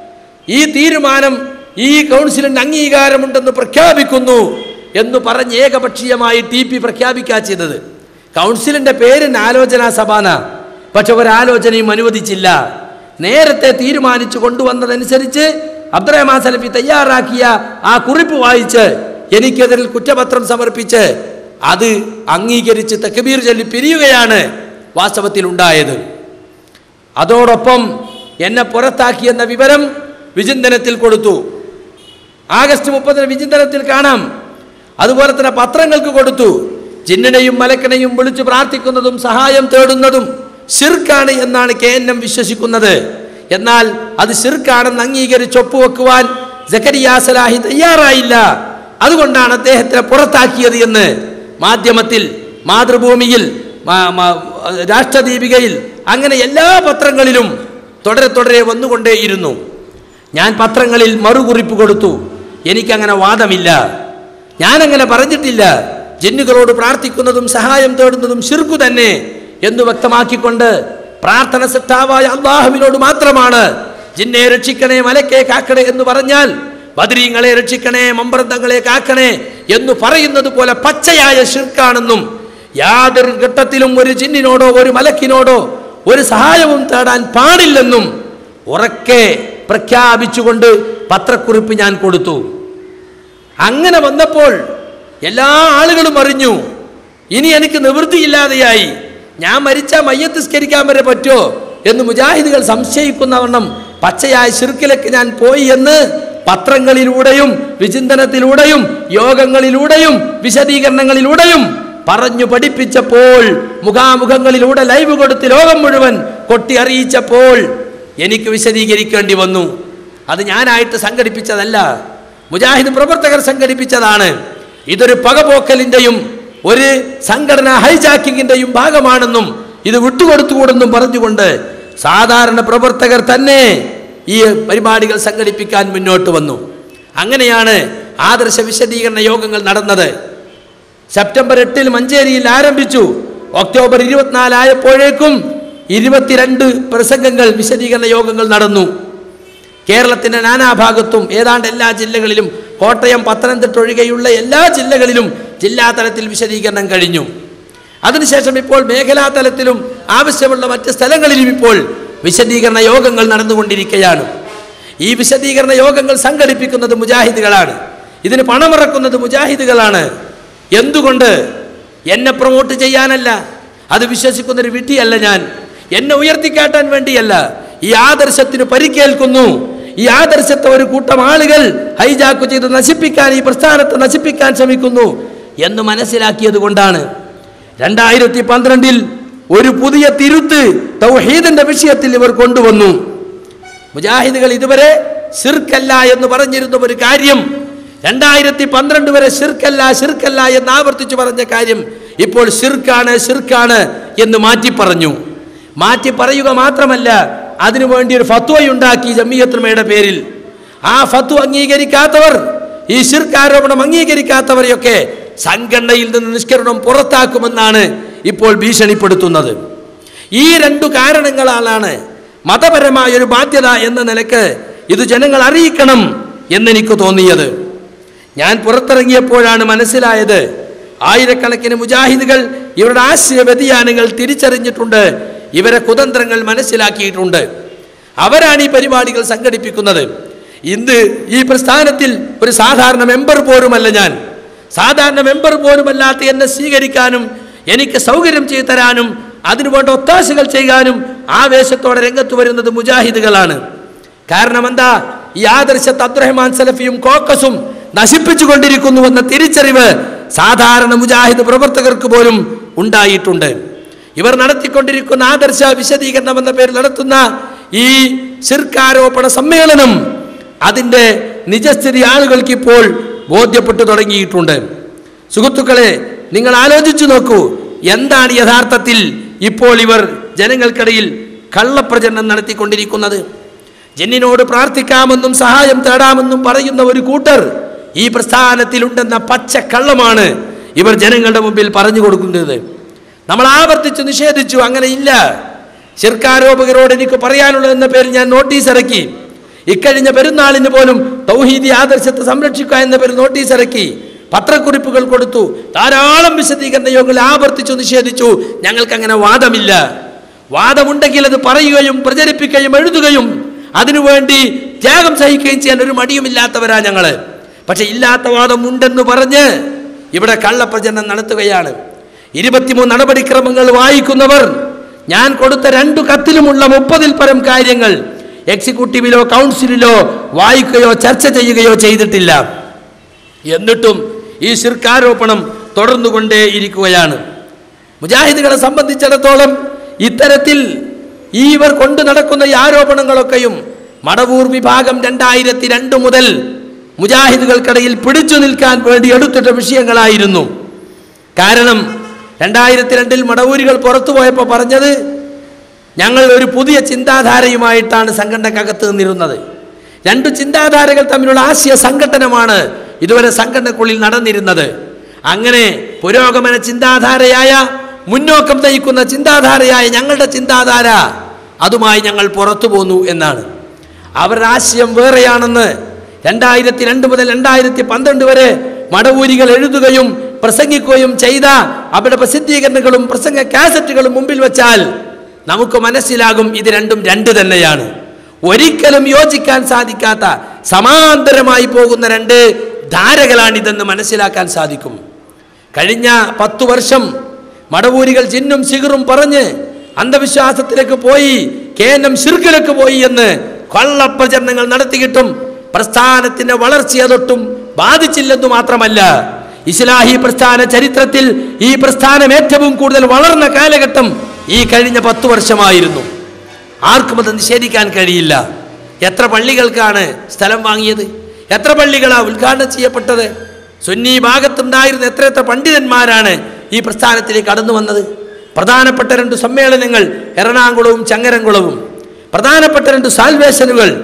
Speaker 1: ഈ തീരുമാനം ഈ കൗൺസിലിന് അംഗീകാരമുണ്ടെന്ന് പ്രഖ്യാപിക്കുന്നു എന്ന് പറഞ്ഞ് ഏകപക്ഷീയമായി ടി പി പ്രഖ്യാപിക്കുക ചെയ്തത് കൗൺസിലിന്റെ പേരിന് ആലോചനാ സഭാന പക്ഷെ ഒരാലോചനയും അനുവദിച്ചില്ല നേരത്തെ തീരുമാനിച്ചു കൊണ്ടുവന്നതനുസരിച്ച് അബ്ദുറഹ്മാൻ സലഫി തയ്യാറാക്കിയ ആ കുറിപ്പ് വായിച്ച് എനിക്കെതിരിൽ കുറ്റപത്രം സമർപ്പിച്ച് അത് അംഗീകരിച്ച് തക്കബീർ ചൊല്ലി പിരിയുകയാണ് വാസ്തവത്തിൽ ഉണ്ടായത് അതോടൊപ്പം എന്നെ പുറത്താക്കിയെന്ന വിവരം വിചിന്തനത്തിൽ കൊടുത്തു ആഗസ്റ്റ് മുപ്പതിന് വിചിന്തനത്തിൽ കാണാം അതുപോലെ തന്നെ പത്രങ്ങൾക്ക് കൊടുത്തു ജിന്നിനെയും മലക്കനെയും വിളിച്ചു പ്രാർത്ഥിക്കുന്നതും സഹായം തേടുന്നതും ഷിർക്കാണ് എന്നാണ് കെ എൻ എം വിശ്വസിക്കുന്നത് എന്നാൽ അത് ഷിർക്കാണെന്ന് അംഗീകരിച്ച് ഒപ്പുവെക്കുവാൻ ജക്കരിയ സലാഹി തയ്യാറായില്ല അതുകൊണ്ടാണ് അദ്ദേഹത്തിനെ പുറത്താക്കിയത് എന്ന് മാധ്യമത്തിൽ മാതൃഭൂമിയിൽ മാ- മാ- രാഷ്ട്രദീപികയിൽ അങ്ങനെ എല്ലാ പത്രങ്ങളിലും തുടരെ തുടരെ വന്നുകൊണ്ടേയിരുന്നു ഞാൻ പത്രങ്ങളിൽ മറുകുറിപ്പ് കൊടുത്തു എനിക്കങ്ങനെ വാദമില്ല ഞാനങ്ങനെ പറഞ്ഞിട്ടില്ല ജിന്നുകളോട് പ്രാർത്ഥിക്കുന്നതും സഹായം തേടുന്നതും ശിർക്കു തന്നെ എന്ന് വ്യക്തമാക്കിക്കൊണ്ട് പ്രാർത്ഥന സൃഷ്ടാവായ അള്ളാഹുവിനോട് മാത്രമാണ് ജിന്നെ രക്ഷിക്കണേ മലക്കെ കാക്കണേ എന്ന് പറഞ്ഞാൽ ബദരീങ്ങളെ രക്ഷിക്കണേ മമ്പ്രന്തങ്ങളെ കാക്കണേ എന്ന് പറയുന്നത് പോലെ പച്ചയായ ഷിർക്കാണെന്നും യാതൊരു ഘട്ടത്തിലും ഒരു ജിന്നിനോടോ ഒരു മലക്കിനോടോ ഒരു സഹായവും തേടാൻ പാടില്ലെന്നും ഉറക്കെ പ്രഖ്യാപിച്ചുകൊണ്ട് പത്രക്കുറിപ്പ് ഞാൻ കൊടുത്തു അങ്ങനെ വന്നപ്പോൾ എല്ലാ ആളുകളും അറിഞ്ഞു ഇനി എനിക്ക് നിവൃത്തിയില്ലാതെയായി ഞാൻ മരിച്ച മയ്യത്തിസ്കരിക്കാൻ വരെ പറ്റുമോ എന്ന് മുജാഹിദുകൾ സംശയിക്കുന്നവണ്ണം പച്ചയായ ശിർക്കിലേക്ക് ഞാൻ പോയി എന്ന് പത്രങ്ങളിലൂടെയും വിചിന്തനത്തിലൂടെയും യോഗങ്ങളിലൂടെയും വിശദീകരണങ്ങളിലൂടെയും പറഞ്ഞു പഠിപ്പിച്ചപ്പോൾ മുഖാമുഖങ്ങളിലൂടെ ലൈവ് കൊടുത്ത് ലോകം മുഴുവൻ കൊട്ടി അറിയിച്ചപ്പോൾ എനിക്ക് വിശദീകരിക്കേണ്ടി വന്നു അത് ഞാനായിട്ട് സംഘടിപ്പിച്ചതല്ല മുജാഹിദ് പ്രവർത്തകർ സംഘടിപ്പിച്ചതാണ് ഇതൊരു പകപോക്കലിൻ്റെയും ഒരു സംഘടന ഹൈജാക്കിങ്ങിൻ്റെയും ഭാഗമാണെന്നും ഇത് വിട്ടുകൊടുത്തുകൂടെന്നും പറഞ്ഞുകൊണ്ട് സാധാരണ പ്രവർത്തകർ തന്നെ ഈ പരിപാടികൾ സംഘടിപ്പിക്കാൻ മുന്നോട്ട് വന്നു അങ്ങനെയാണ് ആദർശ വിശദീകരണ യോഗങ്ങൾ നടന്നത് സെപ്റ്റംബർ എട്ടിൽ മഞ്ചേരിയിൽ ആരംഭിച്ചു ഒക്ടോബർ ഇരുപത്തിനാലായപ്പോഴേക്കും ഇരുപത്തിരണ്ട് പ്രസംഗങ്ങൾ വിശദീകരണ യോഗങ്ങൾ നടന്നു കേരളത്തിൻ്റെ നാനാഭാഗത്തും ഏതാണ്ട് എല്ലാ ജില്ലകളിലും കോട്ടയം പത്തനംതിട്ട ഒഴികെയുള്ള എല്ലാ ജില്ലകളിലും ജില്ലാതലത്തിൽ വിശദീകരണം കഴിഞ്ഞു അതിനുശേഷം ഇപ്പോൾ മേഖലാ തലത്തിലും ആവശ്യമുള്ള മറ്റ് സ്ഥലങ്ങളിലും ഇപ്പോൾ വിശദീകരണ യോഗങ്ങൾ നടന്നുകൊണ്ടിരിക്കുകയാണ് ഈ വിശദീകരണ യോഗങ്ങൾ സംഘടിപ്പിക്കുന്നത് മുജാഹിദുകളാണ് ഇതിന് പണമിറക്കുന്നത് മുജാഹിദുകളാണ് എന്തുകൊണ്ട് എന്നെ പ്രൊമോട്ട് ചെയ്യാനല്ല അത് വിശ്വസിക്കുന്നൊരു വിഡ്ഢിയല്ല ഞാൻ എന്നെ ഉയർത്തിക്കാട്ടാൻ വേണ്ടിയല്ല ഈ ആദർശത്തിന് പരിക്കേൽക്കുന്നു ഈ ആദർശത്തെ ഒരു കൂട്ടം ആളുകൾ ഹൈജാക്ക് ചെയ്ത് നശിപ്പിക്കാൻ ഈ പ്രസ്ഥാനത്തെ നശിപ്പിക്കാൻ ശ്രമിക്കുന്നു എന്ന് മനസ്സിലാക്കിയത് കൊണ്ടാണ് രണ്ടായിരത്തി പന്ത്രണ്ടിൽ ഒരു പുതിയ തിരുത്ത് തൗഹീദിന്റെ വിഷയത്തിൽ ഇവർ കൊണ്ടുവന്നു മുജാഹിദുകൾ ഇതുവരെ ശിർക്കല്ല എന്ന് പറഞ്ഞിരുന്ന ഒരു കാര്യം രണ്ടായിരത്തി പന്ത്രണ്ട് വരെ ശിർക്കല്ല ശിർക്കല്ല എന്ന് ആവർത്തിച്ചു പറഞ്ഞ കാര്യം ഇപ്പോൾ ശിർക്കാണ് ശിർക്കാണ് എന്ന് മാറ്റി പറഞ്ഞു മാറ്റി പറയുക മാത്രമല്ല അതിനുവേണ്ടി ഒരു ഫത്വയുണ്ടാക്കി ജമിയത്തുമയുടെ പേരിൽ ആ ഫത്വ അംഗീകരിക്കാത്തവർ ഈ ശിർക്ക് ആരോപണം അംഗീകരിക്കാത്തവരെയൊക്കെ സംഘടനയിൽ നിന്ന് നിഷ്കരണം പുറത്താക്കുമെന്നാണ് ഇപ്പോൾ ഭീഷണിപ്പെടുത്തുന്നത് ഈ രണ്ടു കാരണങ്ങളാലാണ് മതപരമായ ഒരു ബാധ്യത എന്ന നിലക്ക് ഇത് ജനങ്ങൾ അറിയിക്കണം എന്നെനിക്ക് തോന്നിയത് ഞാൻ പുറത്തിറങ്ങിയപ്പോഴാണ് മനസ്സിലായത് ആയിരക്കണക്കിന് മുജാഹിദുകൾ ഇവരുടെ ആശയ വ്യതിയാനങ്ങൾ തിരിച്ചറിഞ്ഞിട്ടുണ്ട് ഇവരെ കുതന്ത്രങ്ങൾ മനസ്സിലാക്കിയിട്ടുണ്ട് അവരാണ് ഈ പരിപാടികൾ സംഘടിപ്പിക്കുന്നത് ഇന്ന് ഈ പ്രസ്ഥാനത്തിൽ ഒരു സാധാരണ മെമ്പർ പോലുമല്ല ഞാൻ സാധാരണ മെമ്പർ പോലുമല്ലാത്ത എന്നെ സ്വീകരിക്കാനും എനിക്ക് സൗകര്യം ചെയ്തു തരാനും അതിനുവേണ്ട ഒത്താശകൾ ചെയ്യാനും ആവേശത്തോടെ രംഗത്ത് വരുന്നത് മുജാഹിദുകളാണ് കാരണം എന്താ ഈ ആദർശത്ത് അബ്ദുറഹ്മാൻ സലഫിയും കോക്കസും നശിപ്പിച്ചുകൊണ്ടിരിക്കുന്നുവെന്ന തിരിച്ചറിവ് സാധാരണ മുജാഹിദ് പ്രവർത്തകർക്ക് പോലും ഉണ്ടായിട്ടുണ്ട് ഇവർ നടത്തിക്കൊണ്ടിരിക്കുന്ന ആദർശ വിശദീകരണം എന്ന പേരിൽ നടത്തുന്ന ഈ ശിർക്കാരോപണ സമ്മേളനം അതിൻ്റെ നിജസ്ഥിതി ആളുകൾക്ക് ഇപ്പോൾ ബോധ്യപ്പെട്ടു തുടങ്ങിയിട്ടുണ്ട് സുഹൃത്തുക്കളെ നിങ്ങൾ ആലോചിച്ചു നോക്കൂ എന്താണ് യഥാർത്ഥത്തിൽ ഇപ്പോൾ ഇവർ ജനങ്ങൾക്കിടയിൽ കള്ളപ്രചരണം നടത്തിക്കൊണ്ടിരിക്കുന്നത് ജന്നിനോട് പ്രാർത്ഥിക്കാമെന്നും സഹായം തേടാമെന്നും പറയുന്ന ഒരു കൂട്ടർ ഈ പ്രസ്ഥാനത്തിലുണ്ടെന്ന പച്ച കള്ളമാണ് ഇവർ ജനങ്ങളുടെ മുമ്പിൽ പറഞ്ഞു കൊടുക്കുന്നത് നമ്മൾ ആവർത്തിച്ച് നിഷേധിച്ചു അങ്ങനെ ഇല്ല ശിർക്കാരോപകരോട് എനിക്ക് പറയാനുള്ളത് എന്ന പേരിൽ ഞാൻ നോട്ടീസ് ഇറക്കി ഇക്കഴിഞ്ഞ പെരുന്നാളിന് പോലും തൗഹീദി ആദർശത്തെ സംരക്ഷിക്കുക എന്ന പേരിൽ നോട്ടീസ് ഇറക്കി പത്രക്കുറിപ്പുകൾ കൊടുത്തു ധാരാളം വിശദീകരണ യോഗങ്ങൾ ആവർത്തിച്ചു നിഷേധിച്ചു ഞങ്ങൾക്ക് അങ്ങനെ വാദമില്ല വാദമുണ്ടെങ്കിൽ അത് പറയുകയും പ്രചരിപ്പിക്കുകയും എഴുതുകയും അതിനുവേണ്ടി ത്യാഗം സഹിക്കുകയും ചെയ്യാൻ ഒരു മടിയുമില്ലാത്തവരാ ഞങ്ങള് പക്ഷെ ഇല്ലാത്ത വാദം ഉണ്ടെന്ന് പറഞ്ഞ് ഇവിടെ കള്ളപ്രചരണം നടത്തുകയാണ് ഇരുപത്തിമൂന്ന് നടപടിക്രമങ്ങൾ വായിക്കുന്നവർ ഞാൻ കൊടുത്ത രണ്ടു കത്തിലുമുള്ള മുപ്പതിൽ പരം കാര്യങ്ങൾ എക്സിക്യൂട്ടീവിലോ കൗൺസിലിലോ വായിക്കുകയോ ചർച്ച ചെയ്യുകയോ ചെയ്തിട്ടില്ല എന്നിട്ടും ഈ ശിർക്കാരോപണം തുടർന്നുകൊണ്ടേ ഇരിക്കുകയാണ് മുജാഹിദുകളെ സംബന്ധിച്ചിടത്തോളം ഇത്തരത്തിൽ ഈ ഇവർ കൊണ്ടു നടക്കുന്ന ഈ ആരോപണങ്ങളൊക്കെയും മടവൂർ വിഭാഗം രണ്ടായിരത്തി രണ്ട് മുതൽ മുജാഹിദുകൾക്കിടയിൽ പിടിച്ചു നിൽക്കാൻ വേണ്ടി എടുത്തിട്ട വിഷയങ്ങളായിരുന്നു കാരണം രണ്ടായിരത്തി രണ്ടിൽ മടവൂരികൾ പുറത്തു പോയപ്പോൾ പറഞ്ഞത് ഞങ്ങൾ ഒരു പുതിയ ചിന്താധാരയുമായിട്ടാണ് സംഘടനക്കകത്ത് നിന്നിരുന്നത് രണ്ട് ചിന്താധാരകൾ തമ്മിലുള്ള ആശയ സംഘടനമാണ് ഇതുവരെ സംഘടനക്കുള്ളിൽ നടന്നിരുന്നത് അങ്ങനെ പുരോഗമന ചിന്താധാരയായ മുന്നോക്കം നയിക്കുന്ന ചിന്താധാരയായ ഞങ്ങളുടെ ചിന്താധാര അതുമായി ഞങ്ങൾ പുറത്തു പോന്നു എന്നാണ് അവരുടെ ആശയം വേറെയാണെന്ന് രണ്ടായിരത്തി രണ്ട് മുതൽ രണ്ടായിരത്തി പന്ത്രണ്ട് വരെ മടവൂരികൾ എഴുതുകയും പ്രസംഗിക്കുകയും ചെയ്ത അവരുടെ പ്രസിദ്ധീകരണങ്ങളും പ്രസംഗ കാസറ്റുകളും മുമ്പിൽ വെച്ചാൽ നമുക്ക് മനസ്സിലാകും ഇത് രണ്ടും രണ്ട് തന്നെയാണ് ഒരിക്കലും യോജിക്കാൻ സാധിക്കാത്ത സമാന്തരമായി പോകുന്ന രണ്ട് ധാരകളാണിതെന്ന് മനസ്സിലാക്കാൻ സാധിക്കും കഴിഞ്ഞ പത്തു വർഷം മടവൂരികൾ ജിന്നും സിഗറും പറഞ്ഞ് അന്ധവിശ്വാസത്തിലേക്ക് പോയി കേനം ശിർക്കിലേക്ക് പോയി എന്ന് കള്ളപ്രചരണങ്ങൾ നടത്തിയിട്ടും പ്രസ്ഥാനത്തിന്റെ വളർച്ചയെ തൊട്ടും ബാധിച്ചില്ലെന്നു മാത്രമല്ല ഇസ്ലാഹി പ്രസ്ഥാന ചരിത്രത്തിൽ ഈ പ്രസ്ഥാനം ഏറ്റവും കൂടുതൽ വളർന്ന കാലഘട്ടം ഈ കഴിഞ്ഞ പത്തു വർഷമായിരുന്നു ആർക്കും അത് നിഷേധിക്കാൻ കഴിയില്ല എത്ര പള്ളികൾക്കാണ് സ്ഥലം വാങ്ങിയത് എത്ര പള്ളികളാണ് ഉദ്ഘാടനം ചെയ്യപ്പെട്ടത് സുന്നി ഭാഗത്തുണ്ടായിരുന്ന എത്ര എത്ര പണ്ഡിതന്മാരാണ് ഈ പ്രസ്ഥാനത്തിലേക്ക് കടന്നു വന്നത് പ്രധാനപ്പെട്ട രണ്ട് സമ്മേളനങ്ങൾ എറണാകുളവും ചങ്ങരംകുളവും പ്രധാനപ്പെട്ട രണ്ട് സാൽവേഷനുകൾ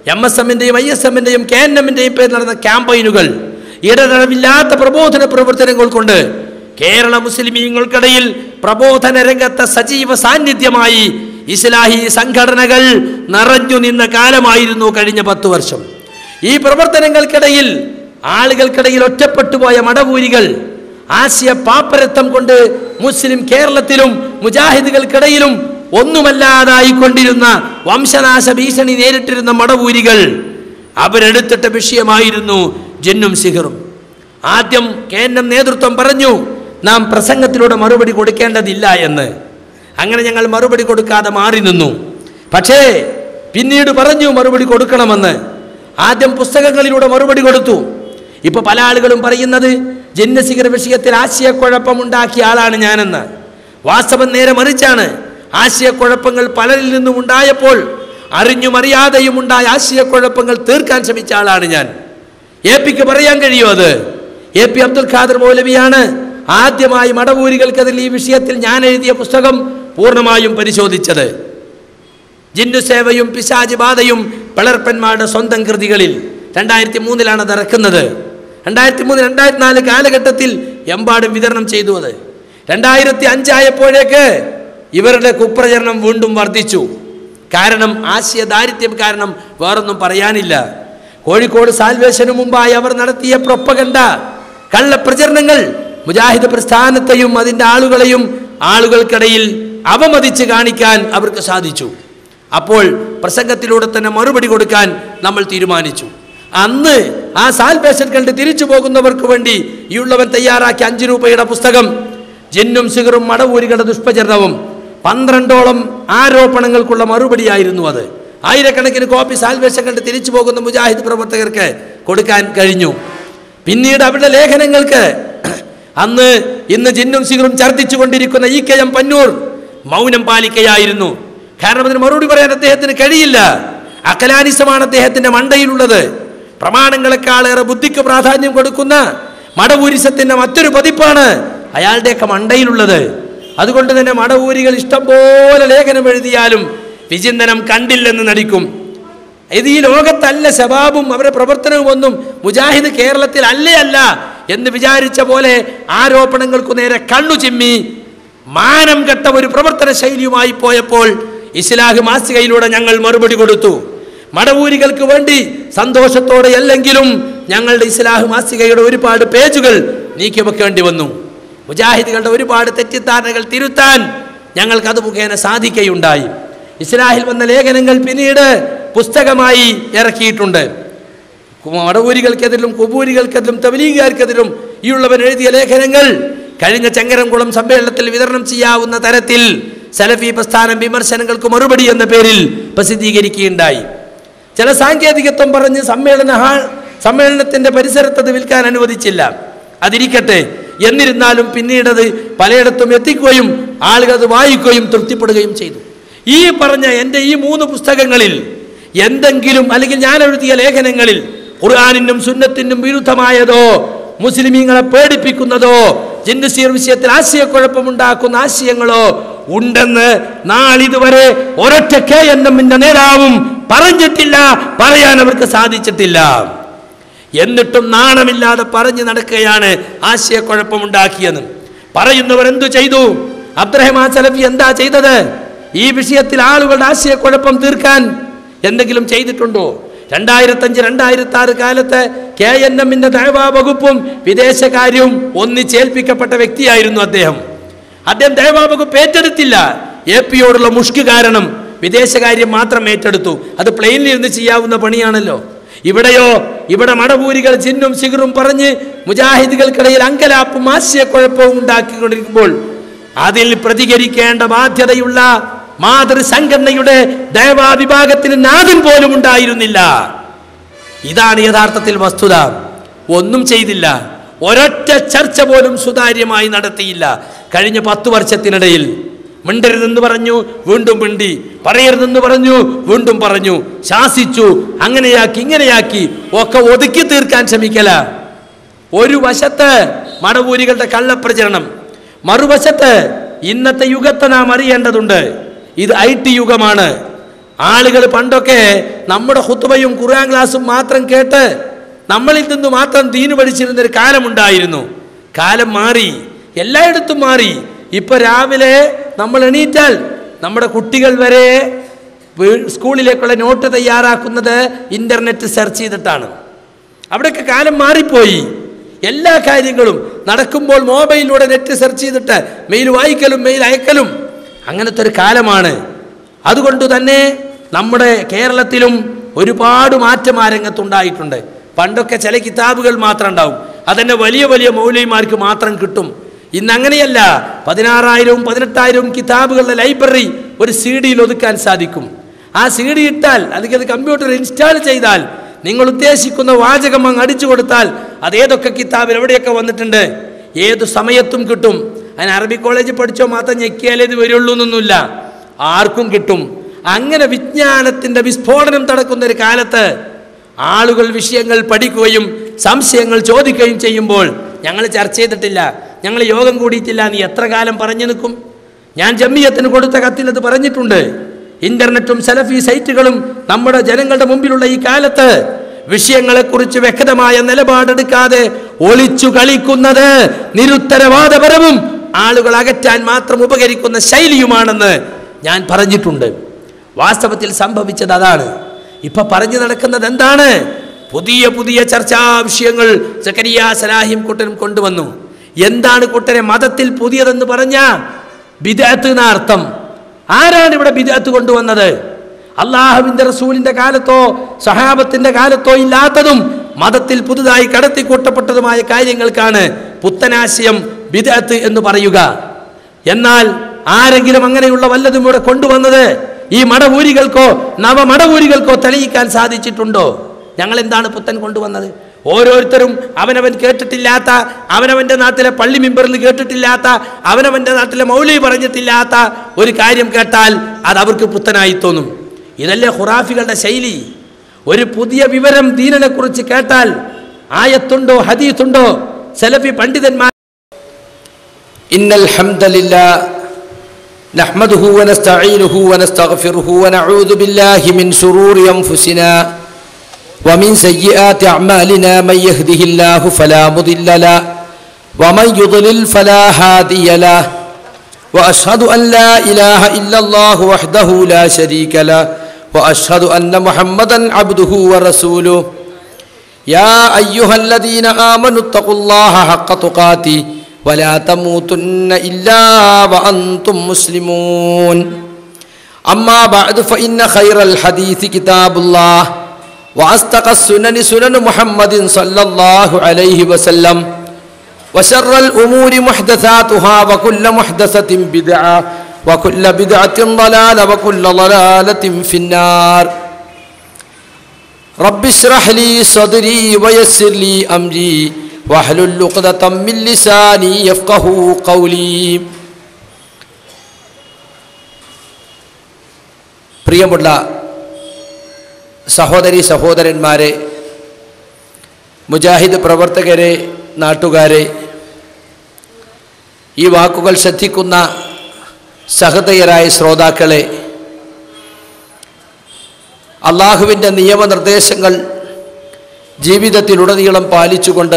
Speaker 1: എം എസ് എമ്മിൻ്റെയും ഐ എസ് എമ്മിൻ്റെയും കെ എൻ എമ്മിൻ്റെയും പേരിൽ നടന്ന ക്യാമ്പയിനുകൾ ഇടതടവില്ലാത്ത പ്രബോധന പ്രവർത്തനങ്ങൾ കൊണ്ട് കേരള മുസ്ലിമീങ്ങൾക്കിടയിൽ പ്രബോധന രംഗത്തെ സജീവ സാന്നിധ്യമായി ഇസ്ലാഹി സംഘടനകൾ നിറഞ്ഞു നിന്ന കാലമായിരുന്നു കഴിഞ്ഞ പത്തു വർഷം ഈ പ്രവർത്തനങ്ങൾക്കിടയിൽ ആളുകൾക്കിടയിൽ ഒറ്റപ്പെട്ടുപോയ മടവൂരികൾ ആശയ പാപ്പരത്വം കൊണ്ട് മുസ്ലിം കേരളത്തിലും മുജാഹിദുകൾക്കിടയിലും ഒന്നുമല്ലാതായിക്കൊണ്ടിരുന്ന വംശനാശ ഭീഷണി നേരിട്ടിരുന്ന മടവൂരികൾ അവരെടുത്തിട്ട വിഷയമായിരുന്നു ജന്നും സിഹറും ആദ്യം കെ എൻ എം നേതൃത്വം പറഞ്ഞു നാം പ്രസംഗത്തിലൂടെ മറുപടി കൊടുക്കേണ്ടതില്ല എന്ന് അങ്ങനെ ഞങ്ങൾ മറുപടി കൊടുക്കാതെ മാറി നിന്നു പക്ഷേ പിന്നീട് പറഞ്ഞു മറുപടി കൊടുക്കണമെന്ന് ആദ്യം പുസ്തകങ്ങളിലൂടെ മറുപടി കൊടുത്തു ഇപ്പൊ പല ആളുകളും പറയുന്നത് ജന്യസിഗർ വിഷയത്തിൽ ആശയക്കുഴപ്പമുണ്ടാക്കിയ ആളാണ് ഞാനെന്ന് വാസ്തവം നേരെ മറിച്ചാണ് ആശയക്കുഴപ്പങ്ങൾ പലരിൽ നിന്നും ഉണ്ടായപ്പോൾ അറിഞ്ഞും അറിയാതെയും ഉണ്ടായ ആശയക്കുഴപ്പങ്ങൾ തീർക്കാൻ ശ്രമിച്ച ആളാണ് ഞാൻ എ പിക്ക് പറയാൻ കഴിയുമോ അത് എ പി അബ്ദുൽ ഖാദർ മൗലവിയാണ് ആദ്യമായി മടവൂരികൾക്കെതിരെ ഈ വിഷയത്തിൽ ഞാൻ എഴുതിയ പുസ്തകം പൂർണ്ണമായും പരിശോധിച്ചത് ജിന്നു സേവയും പിശാജ് ബാധയും പിളർപ്പന്മാരുടെ സ്വന്തം കൃതികളിൽ രണ്ടായിരത്തി മൂന്നിലാണ് അത് ഇറക്കുന്നത് രണ്ടായിരത്തി മൂന്ന് രണ്ടായിരത്തി നാല് കാലഘട്ടത്തിൽ എമ്പാടും വിതരണം ചെയ്തു അത് രണ്ടായിരത്തി അഞ്ചായപ്പോഴേക്ക് ഇവരുടെ കുപ്രചരണം വീണ്ടും വർദ്ധിച്ചു കാരണം ആശയ ദാരിദ്ര്യം കാരണം വേറൊന്നും പറയാനില്ല കോഴിക്കോട് സാൽവേഷന് മുമ്പായി അവർ നടത്തിയ പ്രൊപ്പകണ്ട കള്ളപ്രചരണങ്ങൾ മുജാഹിദ് പ്രസ്ഥാനത്തെയും അതിൻ്റെ ആളുകളെയും ആളുകൾക്കിടയിൽ അവമതിച്ച് കാണിക്കാൻ അവർക്ക് സാധിച്ചു അപ്പോൾ പ്രസംഗത്തിലൂടെ തന്നെ മറുപടി കൊടുക്കാൻ നമ്മൾ തീരുമാനിച്ചു അന്ന് ആ സാൽവേഷൻ കണ്ട് തിരിച്ചു പോകുന്നവർക്ക് വേണ്ടി ഈ ഉള്ളവൻ തയ്യാറാക്കിയ അഞ്ച് രൂപയുടെ പുസ്തകം ജിന്നും സിഗറും മടവൂരികളുടെ ദുഷ്പ്രചരണവും പന്ത്രണ്ടോളം ആരോപണങ്ങൾക്കുള്ള മറുപടിയായിരുന്നു അത് ആയിരക്കണക്കിന് കോപ്പി സാൽവേഷൻ കണ്ട് തിരിച്ചു പോകുന്ന മുജാഹിദ് പ്രവർത്തകർക്ക് കൊടുക്കാൻ കഴിഞ്ഞു പിന്നീട് അവരുടെ ലേഖനങ്ങൾക്ക് അന്ന് ഇന്ന് ജിന്നും സിഗറും ഛർദ്ദിച്ചു കൊണ്ടിരിക്കുന്ന ഇ കെ എം പന്നൂർ മൗനം പാലിക്കുകയായിരുന്നു കാരണം അതിന് മറുപടി പറയാൻ അദ്ദേഹത്തിന് കഴിയില്ല അക്കലാനിസമാണ് അദ്ദേഹത്തിന്റെ മണ്ടയിലുള്ളത് പ്രമാണങ്ങളെക്കാളേറെ ബുദ്ധിക്ക് പ്രാധാന്യം കൊടുക്കുന്ന മടവൂരിസത്തിന്റെ മറ്റൊരു പതിപ്പാണ് അയാളുടെയൊക്കെ മണ്ടയിലുള്ളത് അതുകൊണ്ട് തന്നെ മടവൂരികൾ ഇഷ്ടംപോലെ ലേഖനം എഴുതിയാലും വിചിന്തനം കണ്ടില്ലെന്ന് നടിക്കും ഇത് ഈ ലോകത്തല്ല ശബാബും അവരുടെ പ്രവർത്തനവും ഒന്നും മുജാഹിദ് കേരളത്തിൽ അല്ലേ അല്ല എന്ന് വിചാരിച്ച പോലെ ആരോപണങ്ങൾക്കു നേരെ കണ്ണു ചിമ്മി മാനം കെട്ട ഒരു പ്രവർത്തന ശൈലിയുമായി പോയപ്പോൾ ഇസ്ലാഹ് മാസികയിലൂടെ ഞങ്ങൾ മറുപടി കൊടുത്തു മടവൂരികൾക്ക് വേണ്ടി സന്തോഷത്തോടെ അല്ലെങ്കിലും ഞങ്ങളുടെ ഇസ്ലാഹ് മാസികയുടെ ഒരുപാട് പേജുകൾ നീക്കി വെക്കേണ്ടി വന്നു മുജാഹിദുകളുടെ ഒരുപാട് തെറ്റിദ്ധാരണകൾ തിരുത്താൻ ഞങ്ങൾക്ക് അത് മുഖേന സാധിക്കുകയുണ്ടായി ഇസ്ലാഹിൽ വന്ന ലേഖനങ്ങൾ പിന്നീട് പുസ്തകമായി ഇറക്കിയിട്ടുണ്ട് മടവൂരികൾക്കെതിരും കുബൂരികൾക്കെതിരും തബലീഗുകാർക്കെതിരും ഈ ഉള്ളവൻ എഴുതിയ ലേഖനങ്ങൾ കഴിഞ്ഞ ചങ്ങരംകുളം സമ്മേളനത്തിൽ വിതരണം ചെയ്യാവുന്ന തരത്തിൽ സലഫി പ്രസ്ഥാനം വിമർശനങ്ങൾക്ക് മറുപടി എന്ന പേരിൽ പ്രസിദ്ധീകരിക്കുകയുണ്ടായി ചില സാങ്കേതികത്വം പറഞ്ഞ് സമ്മേളന ഹാൾ സമ്മേളനത്തിന്റെ പരിസരത്ത് അത് വിൽക്കാൻ അനുവദിച്ചില്ല അതിരിക്കട്ടെ എന്നിരുന്നാലും പിന്നീട് അത് പലയിടത്തും എത്തിക്കുകയും ആളുകൾ അത് വായിക്കുകയും തൃപ്തിപ്പെടുകയും ചെയ്തു ഈ പറഞ്ഞ എൻ്റെ ഈ മൂന്ന് പുസ്തകങ്ങളിൽ എന്തെങ്കിലും അല്ലെങ്കിൽ ഞാൻ എഴുതിയ ലേഖനങ്ങളിൽ ഖുർആാനിനും സുന്നത്തിനും വിരുദ്ധമായതോ മുസ്ലിമീങ്ങളെ പേടിപ്പിക്കുന്നതോ ജിന്നസീർ വിഷയത്തിൽ ആശയക്കുഴപ്പമുണ്ടാക്കുന്ന ആശയങ്ങളോ ഉണ്ടെന്ന് നാളിതുവരെ ഒരൊറ്റ കെ എൻ എമ്മിന്റെ നേതാവും പറഞ്ഞിട്ടില്ല പറയാൻ അവർക്ക് സാധിച്ചിട്ടില്ല എന്നിട്ടും നാണമില്ലാതെ പറഞ്ഞു നടക്കുകയാണ് ആശയക്കുഴപ്പമുണ്ടാക്കിയെന്ന് പറയുന്നവർ എന്തു ചെയ്തു അബ്ദുറഹ്മാൻ സലഫി എന്താ ചെയ്തത് ഈ വിഷയത്തിൽ ആളുകളുടെ ആശയക്കുഴപ്പം തീർക്കാൻ എന്തെങ്കിലും ചെയ്തിട്ടുണ്ടോ രണ്ടായിരത്തഞ്ച് രണ്ടായിരത്തി ആറ് കാലത്ത് കെ എൻ എമ്മിന്റെ ദഴവാ വകുപ്പും വിദേശകാര്യവും ഒന്നിച്ചേൽപ്പിക്കപ്പെട്ട വ്യക്തിയായിരുന്നു അദ്ദേഹം അദ്ദേഹം ദഴവാ വകുപ്പ് ഏറ്റെടുത്തില്ല എ പിയോടുള്ള മുഷ്ക് കാരണം വിദേശകാര്യം മാത്രം ഏറ്റെടുത്തു അത് പ്ലെയിനിൽ ഇരുന്ന് ചെയ്യാവുന്ന പണിയാണല്ലോ ഇവിടെയോ ഇവിടെ മടപൂരികൾ ചിന്നും സിഗറും പറഞ്ഞ് മുജാഹിദുകൾക്കിടയിൽ അങ്കലാപ്പും ആശയക്കുഴപ്പവും ഉണ്ടാക്കിക്കൊണ്ടിരിക്കുമ്പോൾ അതിൽ പ്രതികരിക്കേണ്ട ബാധ്യതയുള്ള മാതൃസംഘടനയുടെ ദയവാ വിഭാഗത്തിന് നാഥൻ പോലും ഉണ്ടായിരുന്നില്ല ഇതാണ് യഥാർത്ഥത്തിൽ വസ്തുത ഒന്നും ചെയ്തില്ല ഒരൊറ്റ ചർച്ച പോലും സുതാര്യമായി നടത്തിയില്ല കഴിഞ്ഞ പത്തു വർഷത്തിനിടയിൽ മിണ്ടരുതെന്ന് പറഞ്ഞു വീണ്ടും മിണ്ടി പറയരുതെന്ന് പറഞ്ഞു വീണ്ടും പറഞ്ഞു ശാസിച്ചു അങ്ങനെയാക്കി ഇങ്ങനെയാക്കി ഒക്കെ ഒതുക്കി തീർക്കാൻ ശ്രമിക്കല ഒരു വശത്ത് മടവൂരികളുടെ കള്ളപ്രചരണം മറുവശത്ത് ഇന്നത്തെ യുഗത്തെ നാം അറിയേണ്ടതുണ്ട് ഇത് ഐ ടി യുഗമാണ്
Speaker 2: ആളുകൾ പണ്ടൊക്കെ നമ്മുടെ ഹുത്തുബയും ഖുർആൻ ക്ലാസ്സും മാത്രം കേട്ട് നമ്മളിൽ നിന്ന് മാത്രം ദീന് പഠിച്ചിരുന്ന ഒരു കാലമുണ്ടായിരുന്നു കാലം മാറി എല്ലായിടത്തും മാറി ഇപ്പൊ രാവിലെ നമ്മൾ എണീറ്റാൽ നമ്മുടെ കുട്ടികൾ വരെ വീ- സ്കൂളിലേക്കുള്ള നോട്ട് തയ്യാറാക്കുന്നത് ഇന്റർനെറ്റ് സെർച്ച് ചെയ്തിട്ടാണ് അവിടെയൊക്കെ കാലം മാറിപ്പോയി എല്ലാ കാര്യങ്ങളും നടക്കുമ്പോൾ മൊബൈലിലൂടെ നെറ്റ് സെർച്ച് ചെയ്തിട്ട് മെയിൽ വായിക്കലും മെയിൽ അയക്കലും അങ്ങനത്തെ ഒരു കാലമാണ് അതുകൊണ്ട് തന്നെ നമ്മുടെ കേരളത്തിലും ഒരുപാട് മാറ്റം ആ രംഗത്തുണ്ടായിട്ടുണ്ട് പണ്ടൊക്കെ ചില കിതാബുകൾ മാത്രം ഉണ്ടാവും അതന്നെ വലിയ വലിയ മൗലവിമാർക്ക് മാത്രം കിട്ടും ഇന്ന് അങ്ങനെയല്ല പതിനാറായിരവും പതിനെട്ടായിരവും കിതാബുകളുടെ ലൈബ്രറി ഒരു സി ഡിയിൽ ഒതുക്കാൻ സാധിക്കും ആ സി ഡി ഇട്ടാൽ അല്ലെങ്കിൽ അത് കമ്പ്യൂട്ടർ ഇൻസ്റ്റാൾ ചെയ്താൽ നിങ്ങൾ ഉദ്ദേശിക്കുന്ന വാചകം അങ്ങ് അടിച്ചു കൊടുത്താൽ അത് ഏതൊക്കെ കിതാബിൽ എവിടെയൊക്കെ വന്നിട്ടുണ്ട് ഏത് സമയത്തും കിട്ടും അതിന് അറബി കോളേജിൽ പഠിച്ചോ മാത്രം ഞെക്കിയാലേ ഇത് വരുള്ളൂ എന്നൊന്നുമില്ല ആർക്കും കിട്ടും അങ്ങനെ വിജ്ഞാനത്തിന്റെ വിസ്ഫോടനം നടക്കുന്ന ഒരു കാലത്ത് ആളുകൾ വിഷയങ്ങൾ പഠിക്കുകയും സംശയങ്ങൾ ചോദിക്കുകയും ചെയ്യുമ്പോൾ ഞങ്ങൾ ചർച്ച ചെയ്തിട്ടില്ല ഞങ്ങൾ യോഗം കൂടിയിട്ടില്ല നീ എത്ര കാലം പറഞ്ഞു നിൽക്കും ഞാൻ ജമ്മിയത്തിന് കൊടുത്ത കത്തിൽ അത് പറഞ്ഞിട്ടുണ്ട് ഇന്റർനെറ്റും സെലഫി സൈറ്റുകളും നമ്മുടെ ജനങ്ങളുടെ മുമ്പിലുള്ള ഈ കാലത്ത് വിഷയങ്ങളെക്കുറിച്ച് വ്യക്തമായ നിലപാടെടുക്കാതെ ഒളിച്ചു കളിക്കുന്നത് നിരുത്തരവാദപരവും ആളുകൾ അകറ്റാൻ മാത്രം ഉപകരിക്കുന്ന ശൈലിയുമാണെന്ന് ഞാൻ പറഞ്ഞിട്ടുണ്ട് വാസ്തവത്തിൽ സംഭവിച്ചത് അതാണ് ഇപ്പൊ പറഞ്ഞു നടക്കുന്നത് എന്താണ് പുതിയ പുതിയ ചർച്ചാ വിഷയങ്ങൾ സക്കരിയ സലാഹിം കുട്ടനും കൊണ്ടുവന്നു എന്താണ് കുട്ടനെ മതത്തിൽ പുതിയതെന്ന് പറഞ്ഞ ബിദഅത്ത് എന്ന അർത്ഥം ആരാണ് ഇവിടെ ബിദഅത്ത് കൊണ്ടുവന്നത് അള്ളാഹുവിന്റെ റസൂലിന്റെ കാലത്തോ സഹാബത്തിന്റെ കാലത്തോ ഇല്ലാത്തതും മതത്തിൽ പുതുതായി കടത്തിക്കൂട്ടപ്പെട്ടതുമായ കാര്യങ്ങൾക്കാണ് പുത്തനാശയം ബിദഅത്ത് എന്ന് പറയുക എന്നാൽ ആരെങ്കിലും അങ്ങനെയുള്ള വല്ലതും ഇവിടെ കൊണ്ടുവന്നത് ഈ മടവൂരികൾക്കോ നവമടവൂരികൾക്കോ തെളിയിക്കാൻ സാധിച്ചിട്ടുണ്ടോ ഞങ്ങൾ എന്താണ് പുത്തൻ കൊണ്ടുവന്നത് ഓരോരുത്തരും അവനവൻ കേട്ടിട്ടില്ലാത്ത അവനവന്റെ നാട്ടിലെ പള്ളി മെമ്പറിൽ കേട്ടിട്ടില്ലാത്ത അവനവന്റെ നാട്ടിലെ മൗലി പറഞ്ഞിട്ടില്ലാത്ത ഒരു കാര്യം കേട്ടാൽ അത് അവർക്ക് പുത്തനായി തോന്നും ഇതല്ലേ ഖുറാഫികളുടെ ശൈലി ഒരു പുതിയ വിവരം ദീനനെ കുറിച്ച് കേട്ടാൽ ആയത്തുണ്ടോ ഹദീത്തുണ്ടോ സെലഫി പണ്ഡിതന്മാർ
Speaker 1: إن الحمد لله نحمده ونستعينه ونستغفره ونعوذ بالله من شرور أنفسنا ومن سيئات أعمالنا من يهده الله فلا مضل له ومن يضلل فلا هادي له وأشهد أن لا إله إلا الله وحده لا شريك له وأشهد أن محمدا عبده ورسوله يا أيها الذين آمنوا اتقوا الله حق تقاته ولا تموتن إلا وأنتم مسلمون أما بعد فإن خير الحديث كتاب الله وأصدق السنن سنن محمد صلى الله عليه وسلم وشر الأمور محدثاتها وكل محدثة بدعة وكل بدعة ضلالة وكل ضلالة في النار رب اشرح لي صدري ويسر لي أمري واحلل عقدة من لساني يفقه قولي പ്രിയമുള്ള സഹോദരി സഹോദരന്മാരെ മുജാഹിദ് പ്രവർത്തകരെ നാട്ടുകാരെ ഈ വാക്കുകൾ ശ്രദ്ധിക്കുന്ന സഹൃദയരായ ശ്രോതാക്കളെ അള്ളാഹുവിൻ്റെ നിയമനിർദ്ദേശങ്ങൾ ജീവിതത്തിലുടനീളം പാലിച്ചുകൊണ്ട്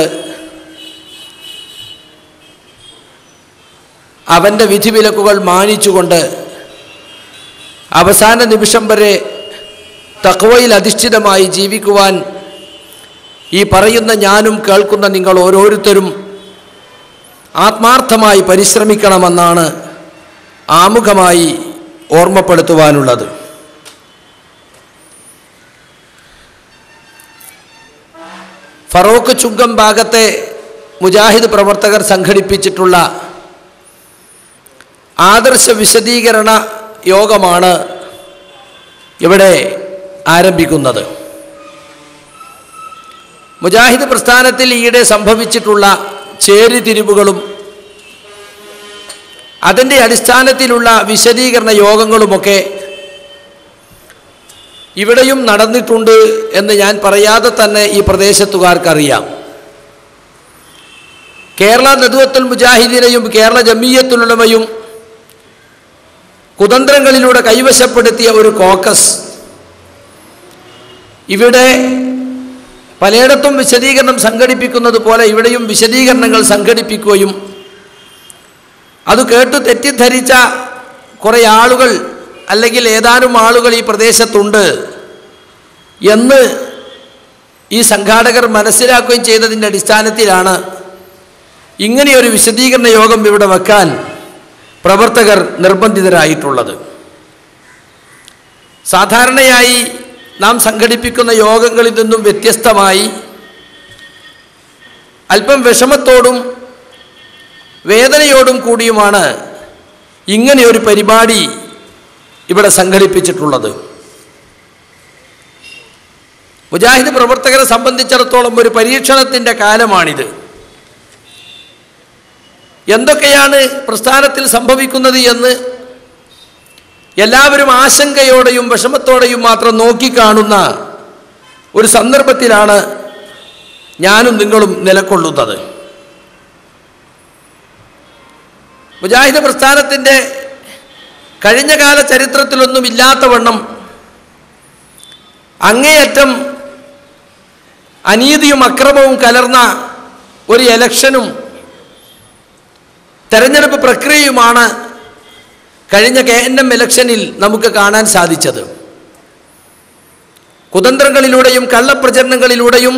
Speaker 1: അവൻ്റെ വിധിവിലക്കുകൾ മാനിച്ചുകൊണ്ട് അവസാന നിമിഷം വരെ തക്വയിൽ അധിഷ്ഠിതമായി ജീവിക്കുവാൻ ഈ പറയുന്ന ഞാനും കേൾക്കുന്ന നിങ്ങൾ ഓരോരുത്തരും ആത്മാർത്ഥമായി പരിശ്രമിക്കണമെന്നാണ് ആമുഖമായി ഓർമ്മപ്പെടുത്തുവാനുള്ളത് ഫറോക്ക് ചുങ്കം ഭാഗത്തെ മുജാഹിദ് പ്രവർത്തകർ സംഘടിപ്പിച്ചിട്ടുള്ള ആദർശ വിശദീകരണ യോഗമാണ് ഇവിടെ ആരംഭിക്കുന്നത് മുജാഹിദ് പ്രസ്ഥാനത്തിൽ ഈയിടെ സംഭവിച്ചിട്ടുള്ള ചേരിതിരിവുകളും അതിൻ്റെ അടിസ്ഥാനത്തിലുള്ള വിശദീകരണ യോഗങ്ങളുമൊക്കെ ഇവിടെയും നടന്നിട്ടുണ്ട് എന്ന് ഞാൻ പറയാതെ തന്നെ ഈ പ്രദേശത്തുകാർക്കറിയാം കേരള നദുവത്തുൽ മുജാഹിദിനെയും കേരള ജമീയത്തുലുള്ളവയും കുതന്ത്രങ്ങളിലൂടെ കൈവശപ്പെടുത്തിയ ഒരു കോക്കസ് ഇവിടെ പലയിടത്തും വിശദീകരണം സംഘടിപ്പിക്കുന്നത് പോലെ ഇവിടെയും വിശദീകരണങ്ങൾ സംഘടിപ്പിക്കുകയും അത് കേട്ടു തെറ്റിദ്ധരിച്ച കുറേ ആളുകൾ അല്ലെങ്കിൽ ഏതാനും ആളുകൾ ഈ പ്രദേശത്തുണ്ട് എന്ന് ഈ സംഘാടകർ മനസ്സിലാക്കുകയും ചെയ്തതിൻ്റെ അടിസ്ഥാനത്തിലാണ് ഇങ്ങനെയൊരു വിശദീകരണ യോഗം ഇവിടെ വെക്കാൻ പ്രവർത്തകർ നിർബന്ധിതരായിട്ടുള്ളത് സാധാരണയായി നാം സംഘടിപ്പിക്കുന്ന യോഗങ്ങളിൽ നിന്നും വ്യത്യസ്തമായി അല്പം വിഷമത്തോടും വേദനയോടും കൂടിയുമാണ് ഇങ്ങനെയൊരു പരിപാടി ഇവിടെ സംഘടിപ്പിച്ചിട്ടുള്ളത് മുജാഹിദ് പ്രവർത്തകരെ സംബന്ധിച്ചിടത്തോളം ഒരു പരീക്ഷണത്തിൻ്റെ കാലമാണിത് എന്തൊക്കെയാണ് പ്രസ്ഥാനത്തിൽ സംഭവിക്കുന്നത് എന്ന് എല്ലാവരും ആശങ്കയോടെയും വിഷമത്തോടെയും മാത്രം നോക്കിക്കാണുന്ന ഒരു സന്ദർഭത്തിലാണ് ഞാനും നിങ്ങളും നിലകൊള്ളുന്നത് മുജാഹിദ് പ്രസ്ഥാനത്തിൻ്റെ കഴിഞ്ഞകാല ചരിത്രത്തിലൊന്നും ഇല്ലാത്തവണ്ണം അങ്ങേയറ്റം അനീതിയും അക്രമവും കലർന്ന ഒരു എലക്ഷനും തെരഞ്ഞെടുപ്പ് പ്രക്രിയയുമാണ് കഴിഞ്ഞ കെ എൻ എം ഇലക്ഷനിൽ നമുക്ക് കാണാൻ സാധിച്ചത് കുതന്ത്രങ്ങളിലൂടെയും കള്ളപ്രചരണങ്ങളിലൂടെയും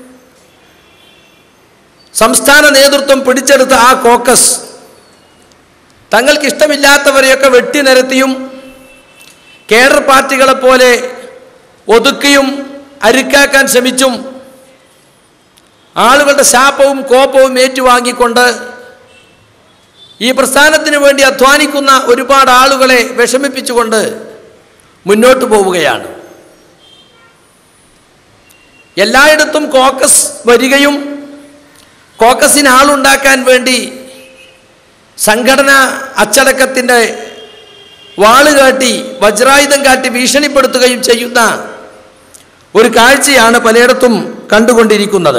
Speaker 1: സംസ്ഥാന നേതൃത്വം പിടിച്ചെടുത്ത ആ കോക്കസ് തങ്ങൾക്കിഷ്ടമില്ലാത്തവരെയൊക്കെ വെട്ടിനിരത്തിയും കേഡർ പാർട്ടികളെപ്പോലെ ഒതുക്കിയും അരുക്കാക്കാൻ ശ്രമിച്ചും ആളുകളുടെ ശാപവും കോപവും ഏറ്റുവാങ്ങിക്കൊണ്ട് ഈ പ്രസ്ഥാനത്തിന് വേണ്ടി അധ്വാനിക്കുന്ന ഒരുപാട് ആളുകളെ വിഷമിപ്പിച്ചുകൊണ്ട് മുന്നോട്ട് പോവുകയാണ് എല്ലായിടത്തും കോക്കസ് വരികയും കോക്കസിന് ആളുണ്ടാക്കാൻ വേണ്ടി സംഘടന അച്ചടക്കത്തിൻ്റെ വാള് കാട്ടി വജ്രായുധം കാട്ടി ഭീഷണിപ്പെടുത്തുകയും ചെയ്യുന്ന ഒരു കാഴ്ചയാണ് പലയിടത്തും കണ്ടുകൊണ്ടിരിക്കുന്നത്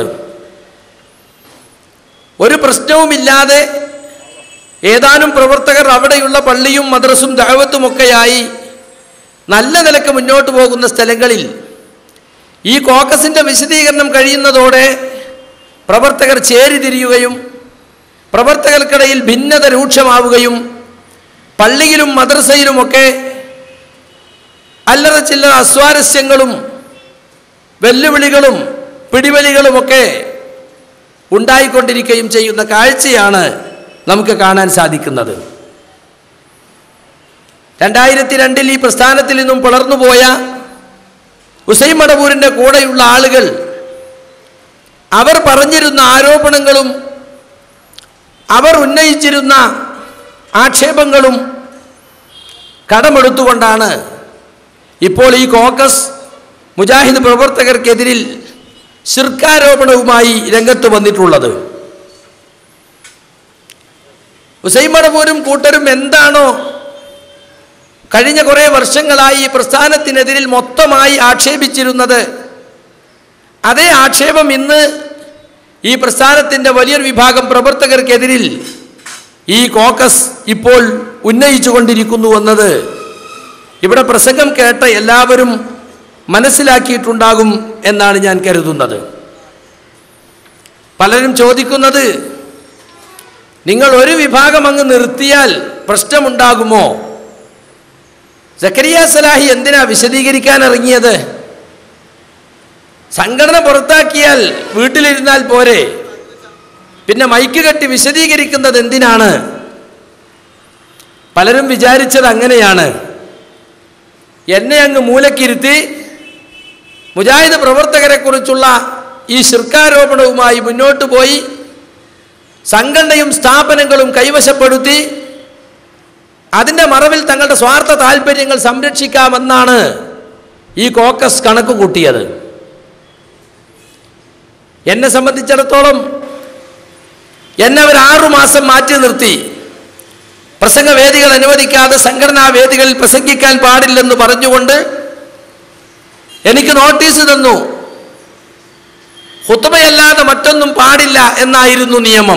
Speaker 1: ഒരു പ്രശ്നവുമില്ലാതെ ഏതാനും പ്രവർത്തകർ അവിടെയുള്ള പള്ളിയും മദ്രസും ദാവത്തുമൊക്കെയായി നല്ല നിലക്ക് മുന്നോട്ട് പോകുന്ന സ്ഥലങ്ങളിൽ ഈ കോക്കസിൻ്റെ വിശദീകരണം കഴിയുന്നതോടെ പ്രവർത്തകർ ചേരിതിരിയുകയും പ്രവർത്തകർക്കിടയിൽ ഭിന്നത രൂക്ഷമാവുകയും പള്ളിയിലും മദ്രസയിലുമൊക്കെ അല്ലറ ചില്ലറ അസ്വാരസ്യങ്ങളും വെല്ലുവിളികളും പിടിവലികളുമൊക്കെ ഉണ്ടായിക്കൊണ്ടിരിക്കുകയും ചെയ്യുന്ന കാഴ്ചയാണ് നമുക്ക് കാണാൻ സാധിക്കുന്നത് രണ്ടായിരത്തി രണ്ടിൽ ഈ പ്രസ്ഥാനത്തിൽ നിന്നും പിളർന്നുപോയ ഉസൈൻ മടവൂരിൻ്റെ കൂടെയുള്ള ആളുകൾ അവർ പറഞ്ഞിരുന്ന ആരോപണങ്ങളും അവർ ഉന്നയിച്ചിരുന്ന ആക്ഷേപങ്ങളും കടമെടുത്തുകൊണ്ടാണ് ഇപ്പോൾ ഈ കോക്കസ് മുജാഹിദ് പ്രവർത്തകർക്കെതിരിൽ ശിർക്കാരോപണവുമായി രംഗത്ത് വന്നിട്ടുള്ളത് ഹുസൈൻ മടവൂരും കൂട്ടരും എന്താണോ കഴിഞ്ഞ കുറേ വർഷങ്ങളായി ഈ പ്രസ്ഥാനത്തിനെതിരിൽ മൊത്തമായി ആക്ഷേപിച്ചിരുന്നത് അതേ ആക്ഷേപം ഇന്ന് ഈ പ്രസ്ഥാനത്തിൻ്റെ വലിയൊരു വിഭാഗം പ്രവർത്തകർക്കെതിരിൽ ഈ കോക്കസ് ഇപ്പോൾ ഉന്നയിച്ചു കൊണ്ടിരിക്കുന്നു എന്നത് ഇവിടെ പ്രസംഗം കേട്ട എല്ലാവരും മനസ്സിലാക്കിയിട്ടുണ്ടാകും എന്നാണ് ഞാൻ കരുതുന്നത് പലരും ചോദിക്കുന്നത് നിങ്ങൾ ഒരു വിഭാഗം അങ്ങ് നിർത്തിയാൽ പ്രശ്നമുണ്ടാകുമോ സക്കരിയ സലാഹി എന്തിനാ വിശദീകരിക്കാൻ ഇറങ്ങിയത് സംഘടന പുറത്താക്കിയാൽ വീട്ടിലിരുന്നാൽ പോരെ പിന്നെ മൈക്ക് കെട്ടി വിശദീകരിക്കുന്നത് എന്തിനാണ് പലരും വിചാരിച്ചത് അങ്ങനെയാണ് എന്നെ അങ്ങ് മൂലക്കിരുത്തി മുജാഹിദ് പ്രവർത്തകരെക്കുറിച്ചുള്ള ഈ ശിർക്കാരോപണവുമായി മുന്നോട്ട് പോയി സംഘടനയും സ്ഥാപനങ്ങളും കൈവശപ്പെടുത്തി അതിൻ്റെ മറവിൽ തങ്ങളുടെ സ്വാർത്ഥ താല്പര്യങ്ങൾ സംരക്ഷിക്കാമെന്നാണ് ഈ കോക്കസ് കണക്ക് കൂട്ടിയത് എന്നെ സംബന്ധിച്ചിടത്തോളം എന്നെ അവർ ആറുമാസം മാറ്റി നിർത്തി പ്രസംഗവേദികൾ അനുവദിക്കാതെ സംഘടനാ വേദികളിൽ പ്രസംഗിക്കാൻ പാടില്ലെന്ന് പറഞ്ഞുകൊണ്ട് എനിക്ക് നോട്ടീസ് തന്നു ഹുത്തുബയല്ലാതെ മറ്റൊന്നും പാടില്ല എന്നായിരുന്നു നിയമം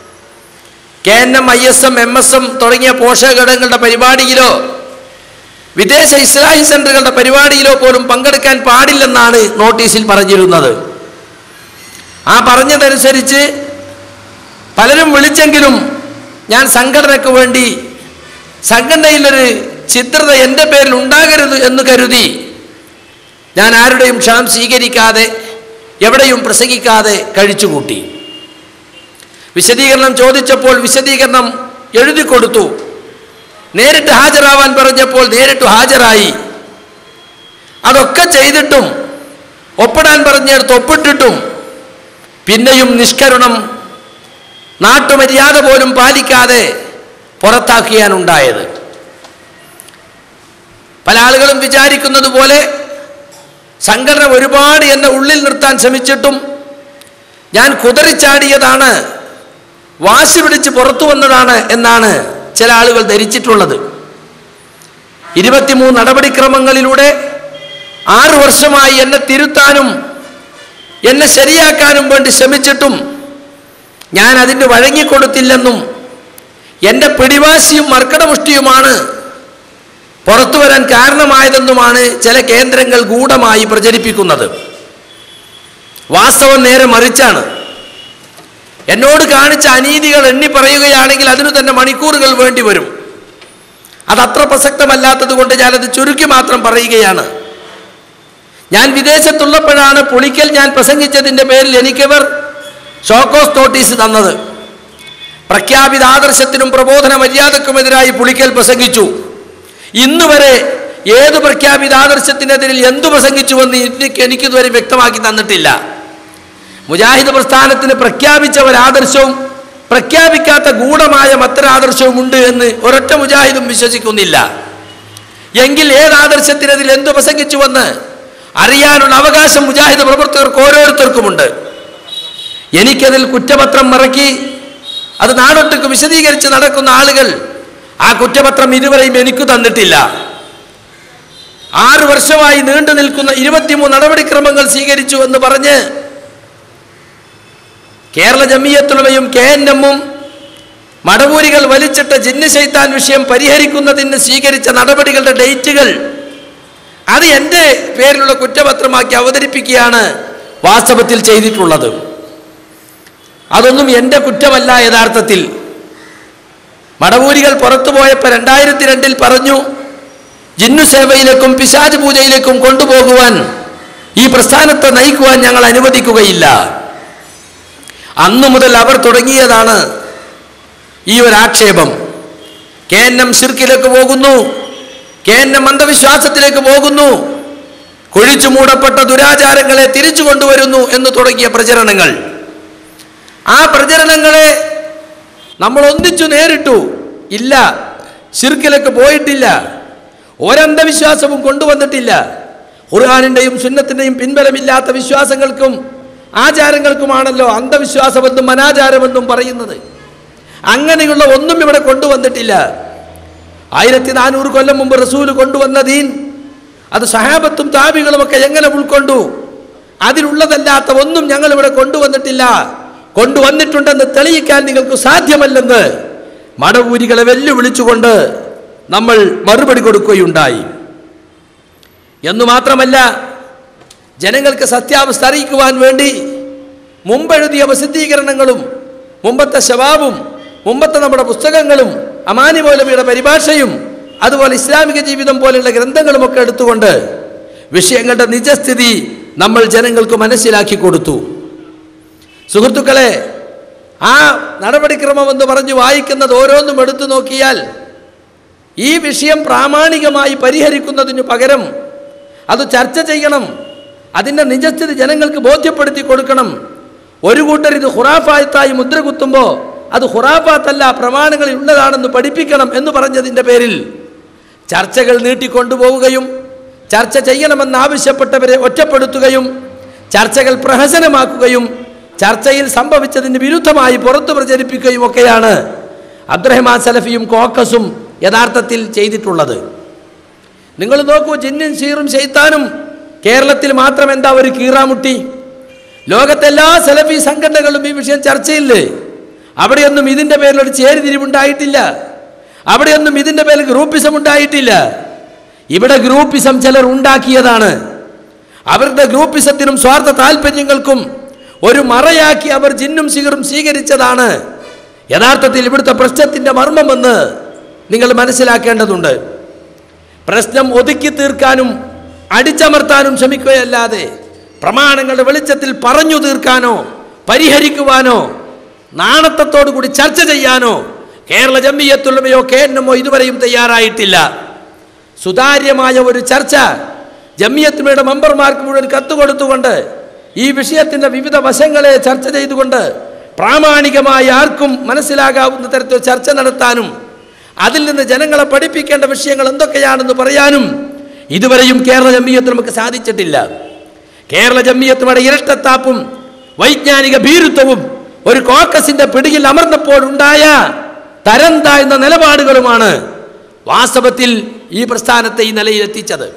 Speaker 1: K N M I S M M S M തുടങ്ങിയ പോഷകഘടകങ്ങളുടെ പരിപാടിയിലോ
Speaker 2: വിദേശ ഇസ്ലാഹി സെന്ററുകളുടെ പരിപാടിയിലോ പോലും പങ്കെടുക്കാൻ പാടില്ലെന്നാണ് നോട്ടീസിൽ പറഞ്ഞിരുന്നത് ആ പറഞ്ഞതനുസരിച്ച് പലരും വിളിച്ചെങ്കിലും ഞാൻ സംഘടനയ്ക്ക് വേണ്ടി സംഘടനയിലൊരു ചിത്രത എൻ്റെ പേരിൽ ഉണ്ടാകരുത് എന്ന് കരുതി ഞാൻ ആരുടെയും ക്ഷണം സ്വീകരിക്കാതെ എവിടെയും പ്രസംഗിക്കാതെ കഴിച്ചുകൂട്ടി വിശദീകരണം ചോദിച്ചപ്പോൾ വിശദീകരണം എഴുതി കൊടുത്തു നേരിട്ട് ഹാജരാവാൻ പറഞ്ഞപ്പോൾ നേരിട്ട് ഹാജരായി അതൊക്കെ ചെയ്തിട്ടും ഒപ്പിടാൻ പറഞ്ഞെടുത്ത് ഒപ്പിട്ടിട്ടും പിന്നെയും നിഷ്കരുണം നാട്ടുമര്യാദ പോലും പാലിക്കാതെ പുറത്താക്കിയാനുണ്ടായത് പല ആളുകളും വിചാരിക്കുന്നത് പോലെ സംഘടന ഒരുപാട് എന്നെ ഉള്ളിൽ നിർത്താൻ ശ്രമിച്ചിട്ടും ഞാൻ കുതറിച്ചാടിയതാണ് വാശി പിടിച്ച് പുറത്തു വന്നതാണ് എന്നാണ് ചില ആളുകൾ ധരിച്ചിട്ടുള്ളത് ഇരുപത്തിമൂന്ന് നടപടിക്രമങ്ങളിലൂടെ ആറു വർഷമായി എന്നെ തിരുത്താനും എന്നെ ശരിയാക്കാനും വേണ്ടി ശ്രമിച്ചിട്ടും ഞാൻ അതിന് വഴങ്ങിക്കൊടുത്തില്ലെന്നും എൻ്റെ പിടിവാശിയും മർക്കടമുഷ്ടിയുമാണ് പുറത്തു വരാൻ കാരണമായതെന്നുമാണ് ചില കേന്ദ്രങ്ങൾ ഗൂഢമായി പ്രചരിപ്പിക്കുന്നത് വാസ്തവം നേരെ മറിച്ചാണ് എന്നോട് കാണിച്ച അനീതികൾ എണ്ണി പറയുകയാണെങ്കിൽ അതിനു തന്നെ മണിക്കൂറുകൾ വേണ്ടി വരും അതത്ര പ്രസക്തമല്ലാത്തത് കൊണ്ട് ഞാനത് ചുരുക്കി മാത്രം പറയുകയാണ് ഞാൻ വിദേശത്തുള്ളപ്പോഴാണ് പുളിക്കൽ ഞാൻ പ്രസംഗിച്ചതിൻ്റെ പേരിൽ എനിക്കിവർ ഷോക്കോസ് നോട്ടീസ് തന്നത് പ്രഖ്യാപിത ആദർശത്തിനും പ്രബോധന മര്യാദക്കുമെതിരായി പുളിക്കൽ പ്രസംഗിച്ചു ഇന്ന് വരെ ഏത് പ്രഖ്യാപിത ആദർശത്തിനെതിരിൽ എന്തു പ്രസംഗിച്ചുവെന്ന് എനിക്ക് എനിക്കിതുവരെ വ്യക്തമാക്കി തന്നിട്ടില്ല മുജാഹിദ് പ്രസ്ഥാനത്തിന് പ്രഖ്യാപിച്ച ഒരാദർശവും പ്രഖ്യാപിക്കാത്ത ഗൂഢമായ മറ്റൊരാദർശവും ഉണ്ട് എന്ന് ഒരൊറ്റ മുജാഹിദും വിശ്വസിക്കുന്നില്ല എങ്കിൽ ഏത് ആദർശത്തിനെതിൽ എന്തു പ്രസംഗിച്ചുവെന്ന് അറിയാനുള്ള അവകാശം മുജാഹിദ് പ്രവർത്തകർക്ക് ഓരോരുത്തർക്കുമുണ്ട് എനിക്കതിൽ കുറ്റപത്രം ഇറക്കി അത് നാടൊട്ടുക്ക് വിശദീകരിച്ച് നടക്കുന്ന ആളുകൾ ആ കുറ്റപത്രം ഇതുവരെയും എനിക്ക് തന്നിട്ടില്ല ആറ് വർഷമായി നീണ്ടു നിൽക്കുന്ന ഇരുപത്തിമൂന്ന് നടപടിക്രമങ്ങൾ സ്വീകരിച്ചു എന്ന് പറഞ്ഞ് കേരള ജമിയത്തുലമയും കെ എൻ എമ്മും മടവൂരികൾ വലിച്ചിട്ട ജിന്ന് ശൈത്താൻ വിഷയം പരിഹരിക്കുന്നതിന് സ്വീകരിച്ച നടപടികളുടെ ഡേറ്റുകൾ അത് എൻ്റെ പേരിലുള്ള കുറ്റപത്രമാക്കി അവതരിപ്പിക്കുകയാണ് വാസ്തവത്തിൽ ചെയ്തിട്ടുള്ളത് അതൊന്നും എൻ്റെ കുറ്റമല്ല യഥാർത്ഥത്തിൽ മടവൂരികൾ പുറത്തു പോയപ്പോൾ രണ്ടായിരത്തി രണ്ടിൽ പറഞ്ഞു ജിന്നു സേവയിലേക്കും പിശാജ് പൂജയിലേക്കും കൊണ്ടുപോകുവാൻ ഈ പ്രസ്ഥാനത്തെ നയിക്കുവാൻ ഞങ്ങൾ അനുവദിക്കുകയില്ല അന്നു മുതൽ അവർ തുടങ്ങിയതാണ് ഈ ഒരു ആക്ഷേപം കെ എൻ എം ഷിർക്കിലേക്ക് പോകുന്നു കെ എൻ എം അന്ധവിശ്വാസത്തിലേക്ക് പോകുന്നു കുഴിച്ചു മൂടപ്പെട്ട ദുരാചാരങ്ങളെ തിരിച്ചു കൊണ്ടുവരുന്നു എന്ന് തുടങ്ങിയ പ്രചരണങ്ങൾ ആ പ്രചരണങ്ങളെ നമ്മൾ ഒന്നിച്ചു നേരിട്ടു ഇല്ല ഷിർക്കിലേക്ക് പോയിട്ടില്ല ഒരന്ധവിശ്വാസവും കൊണ്ടുവന്നിട്ടില്ല ഖുർആാനിൻ്റെയും സുന്നത്തിൻ്റെയും പിൻബലമില്ലാത്ത വിശ്വാസങ്ങൾക്കും ആചാരങ്ങൾക്കുമാണല്ലോ അന്ധവിശ്വാസമെന്നും അനാചാരമെന്നും പറയുന്നത് അങ്ങനെയുള്ള ഒന്നും ഇവിടെ കൊണ്ടുവന്നിട്ടില്ല ആയിരത്തി നാനൂറ് കൊല്ലം മുമ്പ് റസൂല് കൊണ്ടുവന്ന ദീൻ അത് സഹാബത്തും താബികളുമൊക്കെ എങ്ങനെ ഉൾക്കൊണ്ടു അതിലുള്ളതല്ലാത്ത ഒന്നും ഞങ്ങൾ ഇവിടെ കൊണ്ടുവന്നിട്ടില്ല കൊണ്ടുവന്നിട്ടുണ്ടെന്ന് തെളിയിക്കാൻ നിങ്ങൾക്ക് സാധ്യമല്ലെന്ന് മടവൂരികളെ വെല്ലുവിളിച്ചുകൊണ്ട് നമ്മൾ മറുപടി കൊടുക്കുകയുണ്ടായി എന്നു മാത്രമല്ല ജനങ്ങൾക്ക് സത്യാവസ്ഥ അറിയിക്കുവാൻ വേണ്ടി മുമ്പെഴുതിയ പ്രസിദ്ധീകരണങ്ങളും മുമ്പത്തെ ശവാബും മുമ്പത്തെ നമ്മുടെ പുസ്തകങ്ങളും അമാനി മൗലവിയുടെ പരിഭാഷയും അതുപോലെ ഇസ്ലാമിക ജീവിതം പോലെയുള്ള ഗ്രന്ഥങ്ങളുമൊക്കെ എടുത്തുകൊണ്ട് വിഷയങ്ങളുടെ നിജസ്ഥിതി നമ്മൾ ജനങ്ങൾക്ക് മനസ്സിലാക്കി കൊടുത്തു സുഹൃത്തുക്കളെ ആ നടപടിക്രമം എന്ന് പറഞ്ഞ് വായിക്കുന്നത് ഓരോന്നും എടുത്തു നോക്കിയാൽ ഈ വിഷയം പ്രാമാണികമായി പരിഹരിക്കുന്നതിന് പകരം അത് ചർച്ച ചെയ്യണം അതിൻ്റെ നിജസ്ഥിതി ജനങ്ങൾക്ക് ബോധ്യപ്പെടുത്തി കൊടുക്കണം ഒരു കൂട്ടർ ഇത് ഹുറാഫായത്തായി മുദ്ര കുത്തുമ്പോൾ അത് ഹുറാഫാത്തല്ല പ്രമാണങ്ങളിൽ ഉള്ളതാണെന്ന് പഠിപ്പിക്കണം എന്ന് പറഞ്ഞതിൻ്റെ പേരിൽ ചർച്ചകൾ നീട്ടിക്കൊണ്ടുപോവുകയും ചർച്ച ചെയ്യണമെന്നാവശ്യപ്പെട്ടവരെ ഒറ്റപ്പെടുത്തുകയും ചർച്ചകൾ പ്രഹസനമാക്കുകയും ചർച്ചയിൽ സംഭവിച്ചതിന് വിരുദ്ധമായി പുറത്തു പ്രചരിപ്പിക്കുകയും ഒക്കെയാണ് അബ്ദുറഹ്മാൻ സലഫിയും കോക്കസും യഥാർത്ഥത്തിൽ ചെയ്തിട്ടുള്ളത് നിങ്ങൾ നോക്കൂ ജിന്നും ഷീറും ഷെയ്ത്താനും കേരളത്തിൽ മാത്രം എന്താ ഒരു കീറാമുട്ടി ലോകത്തെല്ലാ സലഫി സംഘടനകളും ഈ വിഷയം ചർച്ചയില്ലേ അവിടെയൊന്നും ഇതിൻ്റെ പേരിൽ ഒരു ചേരിതിരിവുണ്ടായിട്ടില്ല അവിടെയൊന്നും ഇതിൻ്റെ പേരിൽ ഗ്രൂപ്പിസം ഉണ്ടായിട്ടില്ല ഇവിടെ ഗ്രൂപ്പിസം ചിലർ ഉണ്ടാക്കിയതാണ് അവരുടെ ഗ്രൂപ്പിസത്തിനും സ്വാർത്ഥ താല്പര്യങ്ങൾക്കും ഒരു മറയാക്കി അവർ ജിന്നും സിഗറും സ്വീകരിച്ചതാണ് യഥാർത്ഥത്തിൽ ഇവിടുത്തെ പ്രശ്നത്തിന്റെ മർമ്മമെന്ന് നിങ്ങൾ മനസ്സിലാക്കേണ്ടതുണ്ട് പ്രശ്നം ഒതുക്കി തീർക്കാനും അടിച്ചമർത്താനും ശ്രമിക്കുകയല്ലാതെ പ്രമാണങ്ങളുടെ വെളിച്ചത്തിൽ പറഞ്ഞു തീർക്കാനോ പരിഹരിക്കുവാനോ നാണത്തത്തോടു കൂടി ചർച്ച ചെയ്യാനോ കേരള ജമ്മിയത്തുള്ളമയോ കെ എൻ എമ്മോ ഇതുവരെയും തയ്യാറായിട്ടില്ല സുതാര്യമായ ഒരു ചർച്ച ജമ്മിയത്തുമയുടെ മെമ്പർമാർക്ക് മുഴുവൻ കത്ത് കൊടുത്തുകൊണ്ട് ഈ വിഷയത്തിന്റെ വിവിധ വശങ്ങളെ ചർച്ച ചെയ്തുകൊണ്ട് പ്രാമാണികമായി ആർക്കും മനസ്സിലാകാവുന്ന തരത്തിൽ ചർച്ച നടത്താനും അതിൽ നിന്ന് ജനങ്ങളെ പഠിപ്പിക്കേണ്ട വിഷയങ്ങൾ എന്തൊക്കെയാണെന്ന് പറയാനും ഇതുവരെയും കേരള ജമ്മിയത്ത് നമുക്ക് സാധിച്ചിട്ടില്ല കേരള ജമ്മിയത്തുമയുടെ ഇരട്ടത്താപ്പും വൈജ്ഞാനിക ഭീരുത്വവും ഒരു കോക്കസിന്റെ പിടിയിൽ അമർന്നപ്പോഴുണ്ടായ തരം താഴ്ന്ന നിലപാടുകളുമാണ് വാസ്തവത്തിൽ ഈ പ്രസ്ഥാനത്തെ ഈ നിലയിലെത്തിച്ചത്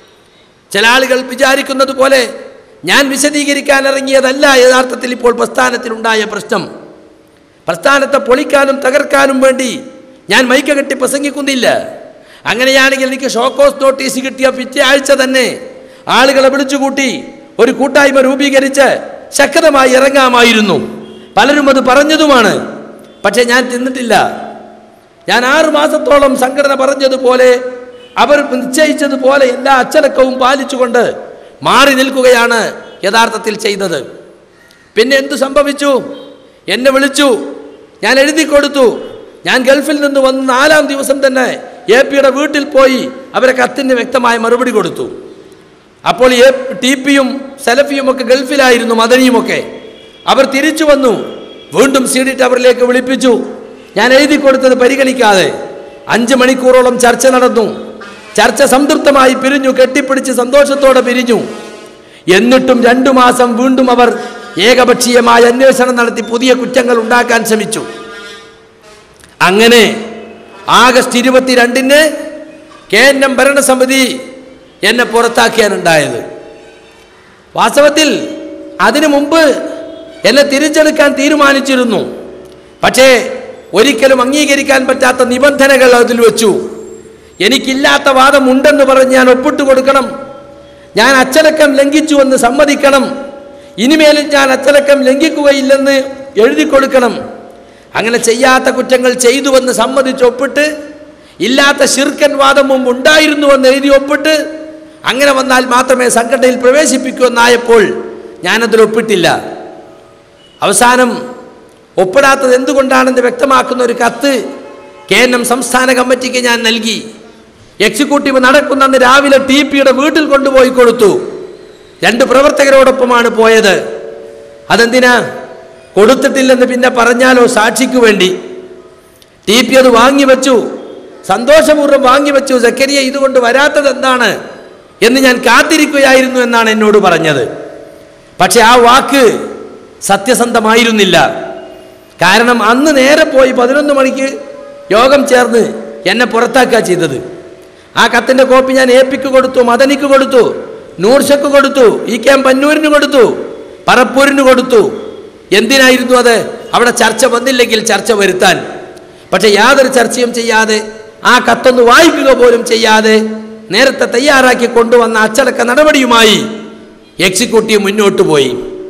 Speaker 2: ചില ആളുകൾ വിചാരിക്കുന്നത് പോലെ ഞാൻ വിശദീകരിക്കാൻ ഇറങ്ങിയതല്ല യഥാർത്ഥത്തിൽ ഇപ്പോൾ പ്രസ്ഥാനത്തിലുണ്ടായ പ്രശ്നം പ്രസ്ഥാനത്തെ പൊളിക്കാനും തകർക്കാനും വേണ്ടി ഞാൻ മൈക്ക കെട്ടി പ്രസംഗിക്കുന്നില്ല അങ്ങനെയാണെങ്കിൽ എനിക്ക് ഷോക്കോസ് നോട്ടീസ് കിട്ടിയ പിറ്റേ ആഴ്ച തന്നെ ആളുകളെ വിളിച്ചുകൂട്ടി ഒരു കൂട്ടായ്മ രൂപീകരിച്ച് ശക്തമായി ഇറങ്ങാമായിരുന്നു പലരും അത് പറഞ്ഞതുമാണ് പക്ഷേ ഞാൻ തിന്നിട്ടില്ല ഞാൻ ആറു മാസത്തോളം സംഘടന പറഞ്ഞതുപോലെ അവർ നിശ്ചയിച്ചതുപോലെ എല്ലാ അച്ചടക്കവും പാലിച്ചുകൊണ്ട് മാറി നിൽക്കുകയാണ് യഥാർത്ഥത്തിൽ ചെയ്തത് പിന്നെ എന്തു സംഭവിച്ചു എന്നെ വിളിച്ചു ഞാൻ എഴുതി കൊടുത്തു ഞാൻ ഗൾഫിൽ നിന്ന് വന്ന് നാലാം ദിവസം തന്നെ എ പിയുടെ വീട്ടിൽ പോയി അവരെ കത്തിന് വ്യക്തമായ മറുപടി കൊടുത്തു അപ്പോൾ എ ടി പിയും സെലഫിയും ഒക്കെ ഗൾഫിലായിരുന്നു മദനിയുമൊക്കെ അവർ തിരിച്ചു വന്നു വീണ്ടും സി ഡി ടവറിലേക്ക് വിളിപ്പിച്ചു ഞാൻ എഴുതി കൊടുത്തത് പരിഗണിക്കാതെ അഞ്ച് മണിക്കൂറോളം ചർച്ച നടന്നു ചർച്ച സംതൃപ്തമായി പിരിഞ്ഞു കെട്ടിപ്പിടിച്ച് സന്തോഷത്തോടെ പിരിഞ്ഞു എന്നിട്ടും രണ്ടു മാസം വീണ്ടും അവർ ഏകപക്ഷീയമായ അന്വേഷണം നടത്തി പുതിയ കുറ്റങ്ങൾ ഉണ്ടാക്കാൻ ശ്രമിച്ചു അങ്ങനെ ആഗസ്റ്റ് ഇരുപത്തിരണ്ടിന് കെ എൻ എം ഭരണസമിതി എന്നെ പുറത്താക്കിയാനുണ്ടായത് വാസ്തവത്തിൽ അതിനു മുമ്പ് എന്നെ തിരിച്ചെടുക്കാൻ തീരുമാനിച്ചിരുന്നു പക്ഷേ ഒരിക്കലും അംഗീകരിക്കാൻ പറ്റാത്ത നിബന്ധനകൾ അതിൽ വെച്ചു എനിക്കില്ലാത്ത വാദം ഉണ്ടെന്ന് പറഞ്ഞ് ഞാൻ ഒപ്പിട്ട് കൊടുക്കണം ഞാൻ അച്ചടക്കം ലംഘിച്ചുവെന്ന് സമ്മതിക്കണം ഇനിമേലും ഞാൻ അച്ചടക്കം ലംഘിക്കുകയില്ലെന്ന് എഴുതി കൊടുക്കണം അങ്ങനെ ചെയ്യാത്ത കുറ്റങ്ങൾ ചെയ്തുവെന്ന് സമ്മതിച്ച് ഒപ്പിട്ട് ഇല്ലാത്ത ശിർക്കൻ വാദം മുമ്പ് ഉണ്ടായിരുന്നുവെന്ന് എഴുതി ഒപ്പിട്ട് അങ്ങനെ വന്നാൽ മാത്രമേ സംഘടനയിൽ പ്രവേശിപ്പിക്കൂ എന്നായപ്പോൾ ഞാനതിൽ ഒപ്പിട്ടില്ല അവസാനം ഒപ്പിടാത്തത് എന്തുകൊണ്ടാണെന്ന് വ്യക്തമാക്കുന്ന ഒരു കത്ത് കെ എൻ എം സംസ്ഥാന കമ്മിറ്റിക്ക് ഞാൻ നൽകി എക്സിക്യൂട്ടീവ് നടക്കുന്ന അന്ന് രാവിലെ ടി പിയുടെ വീട്ടിൽ കൊണ്ടുപോയി കൊടുത്തു രണ്ട് പ്രവർത്തകരോടൊപ്പമാണ് പോയത് അതെന്തിനാ കൊടുത്തിട്ടില്ലെന്ന് പിന്നെ പറഞ്ഞാലോ സാക്ഷിക്ക് വേണ്ടി ടി പി അത് വാങ്ങിവെച്ചു സന്തോഷപൂർവ്വം വാങ്ങിവെച്ചു സക്കരിയ ഇതുകൊണ്ട് വരാത്തത് എന്താണ് എന്ന് ഞാൻ കാത്തിരിക്കുകയായിരുന്നു എന്നാണ് എന്നോട് പറഞ്ഞത് പക്ഷെ ആ വാക്ക് സത്യസന്ധമായിരുന്നില്ല കാരണം അന്ന് നേരെ പോയി പതിനൊന്ന് മണിക്ക് യോഗം ചേർന്ന് എന്നെ പുറത്താക്കുക ചെയ്തത് ആ കത്തിൻ്റെ കോപ്പി ഞാൻ എ പിക്ക് കൊടുത്തു മദനിക്ക് കൊടുത്തു നൂർഷക്ക് കൊടുത്തു ഇ കെ എം പന്നൂരിന് കൊടുത്തു പറപ്പൂരിന് കൊടുത്തു എന്തിനായിരുന്നു അത് അവിടെ ചർച്ച വന്നില്ലെങ്കിൽ ചർച്ച വരുത്താൻ പക്ഷെ യാതൊരു ചർച്ചയും ചെയ്യാതെ ആ കത്തൊന്ന് വായിക്കുക പോലും ചെയ്യാതെ നേരത്തെ തയ്യാറാക്കി കൊണ്ടുവന്ന അച്ചടക്ക നടപടിയുമായി എക്സിക്യൂട്ടീവ് മുന്നോട്ട് പോയി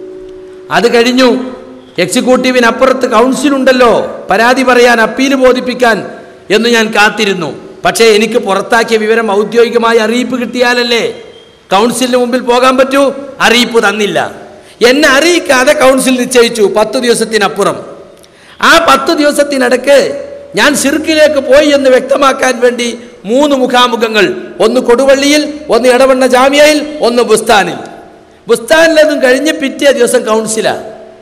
Speaker 2: അത് കഴിഞ്ഞു എക്സിക്യൂട്ടീവിനപ്പുറത്ത് കൗൺസിലുണ്ടല്ലോ പരാതി പറയാൻ അപ്പീൽ ബോധിപ്പിക്കാൻ എന്ന് ഞാൻ കാത്തിരുന്നു പക്ഷേ എനിക്ക് പുറത്താക്കിയ വിവരം ഔദ്യോഗികമായി അറിയിപ്പ് കിട്ടിയാലല്ലേ കൗൺസിലിന് മുമ്പിൽ പോകാൻ പറ്റൂ അറിയിപ്പ് തന്നില്ല എന്നെ അറിയിക്കാതെ കൗൺസിൽ നിശ്ചയിച്ചു പത്ത് ദിവസത്തിനപ്പുറം ആ പത്ത് ദിവസത്തിനിടക്ക് ഞാൻ സിർക്കിലേക്ക് പോയി എന്ന് വ്യക്തമാക്കാൻ വേണ്ടി മൂന്ന് മുഖാമുഖങ്ങൾ ഒന്ന് കൊടുവള്ളിയിൽ ഒന്ന് ഇടവണ്ണ ജാമ്യയിൽ ഒന്ന് ബുസ്താനിൽ ബുസ്താനിലതും കഴിഞ്ഞ് പിറ്റേ ദിവസം കൗൺസിലാണ്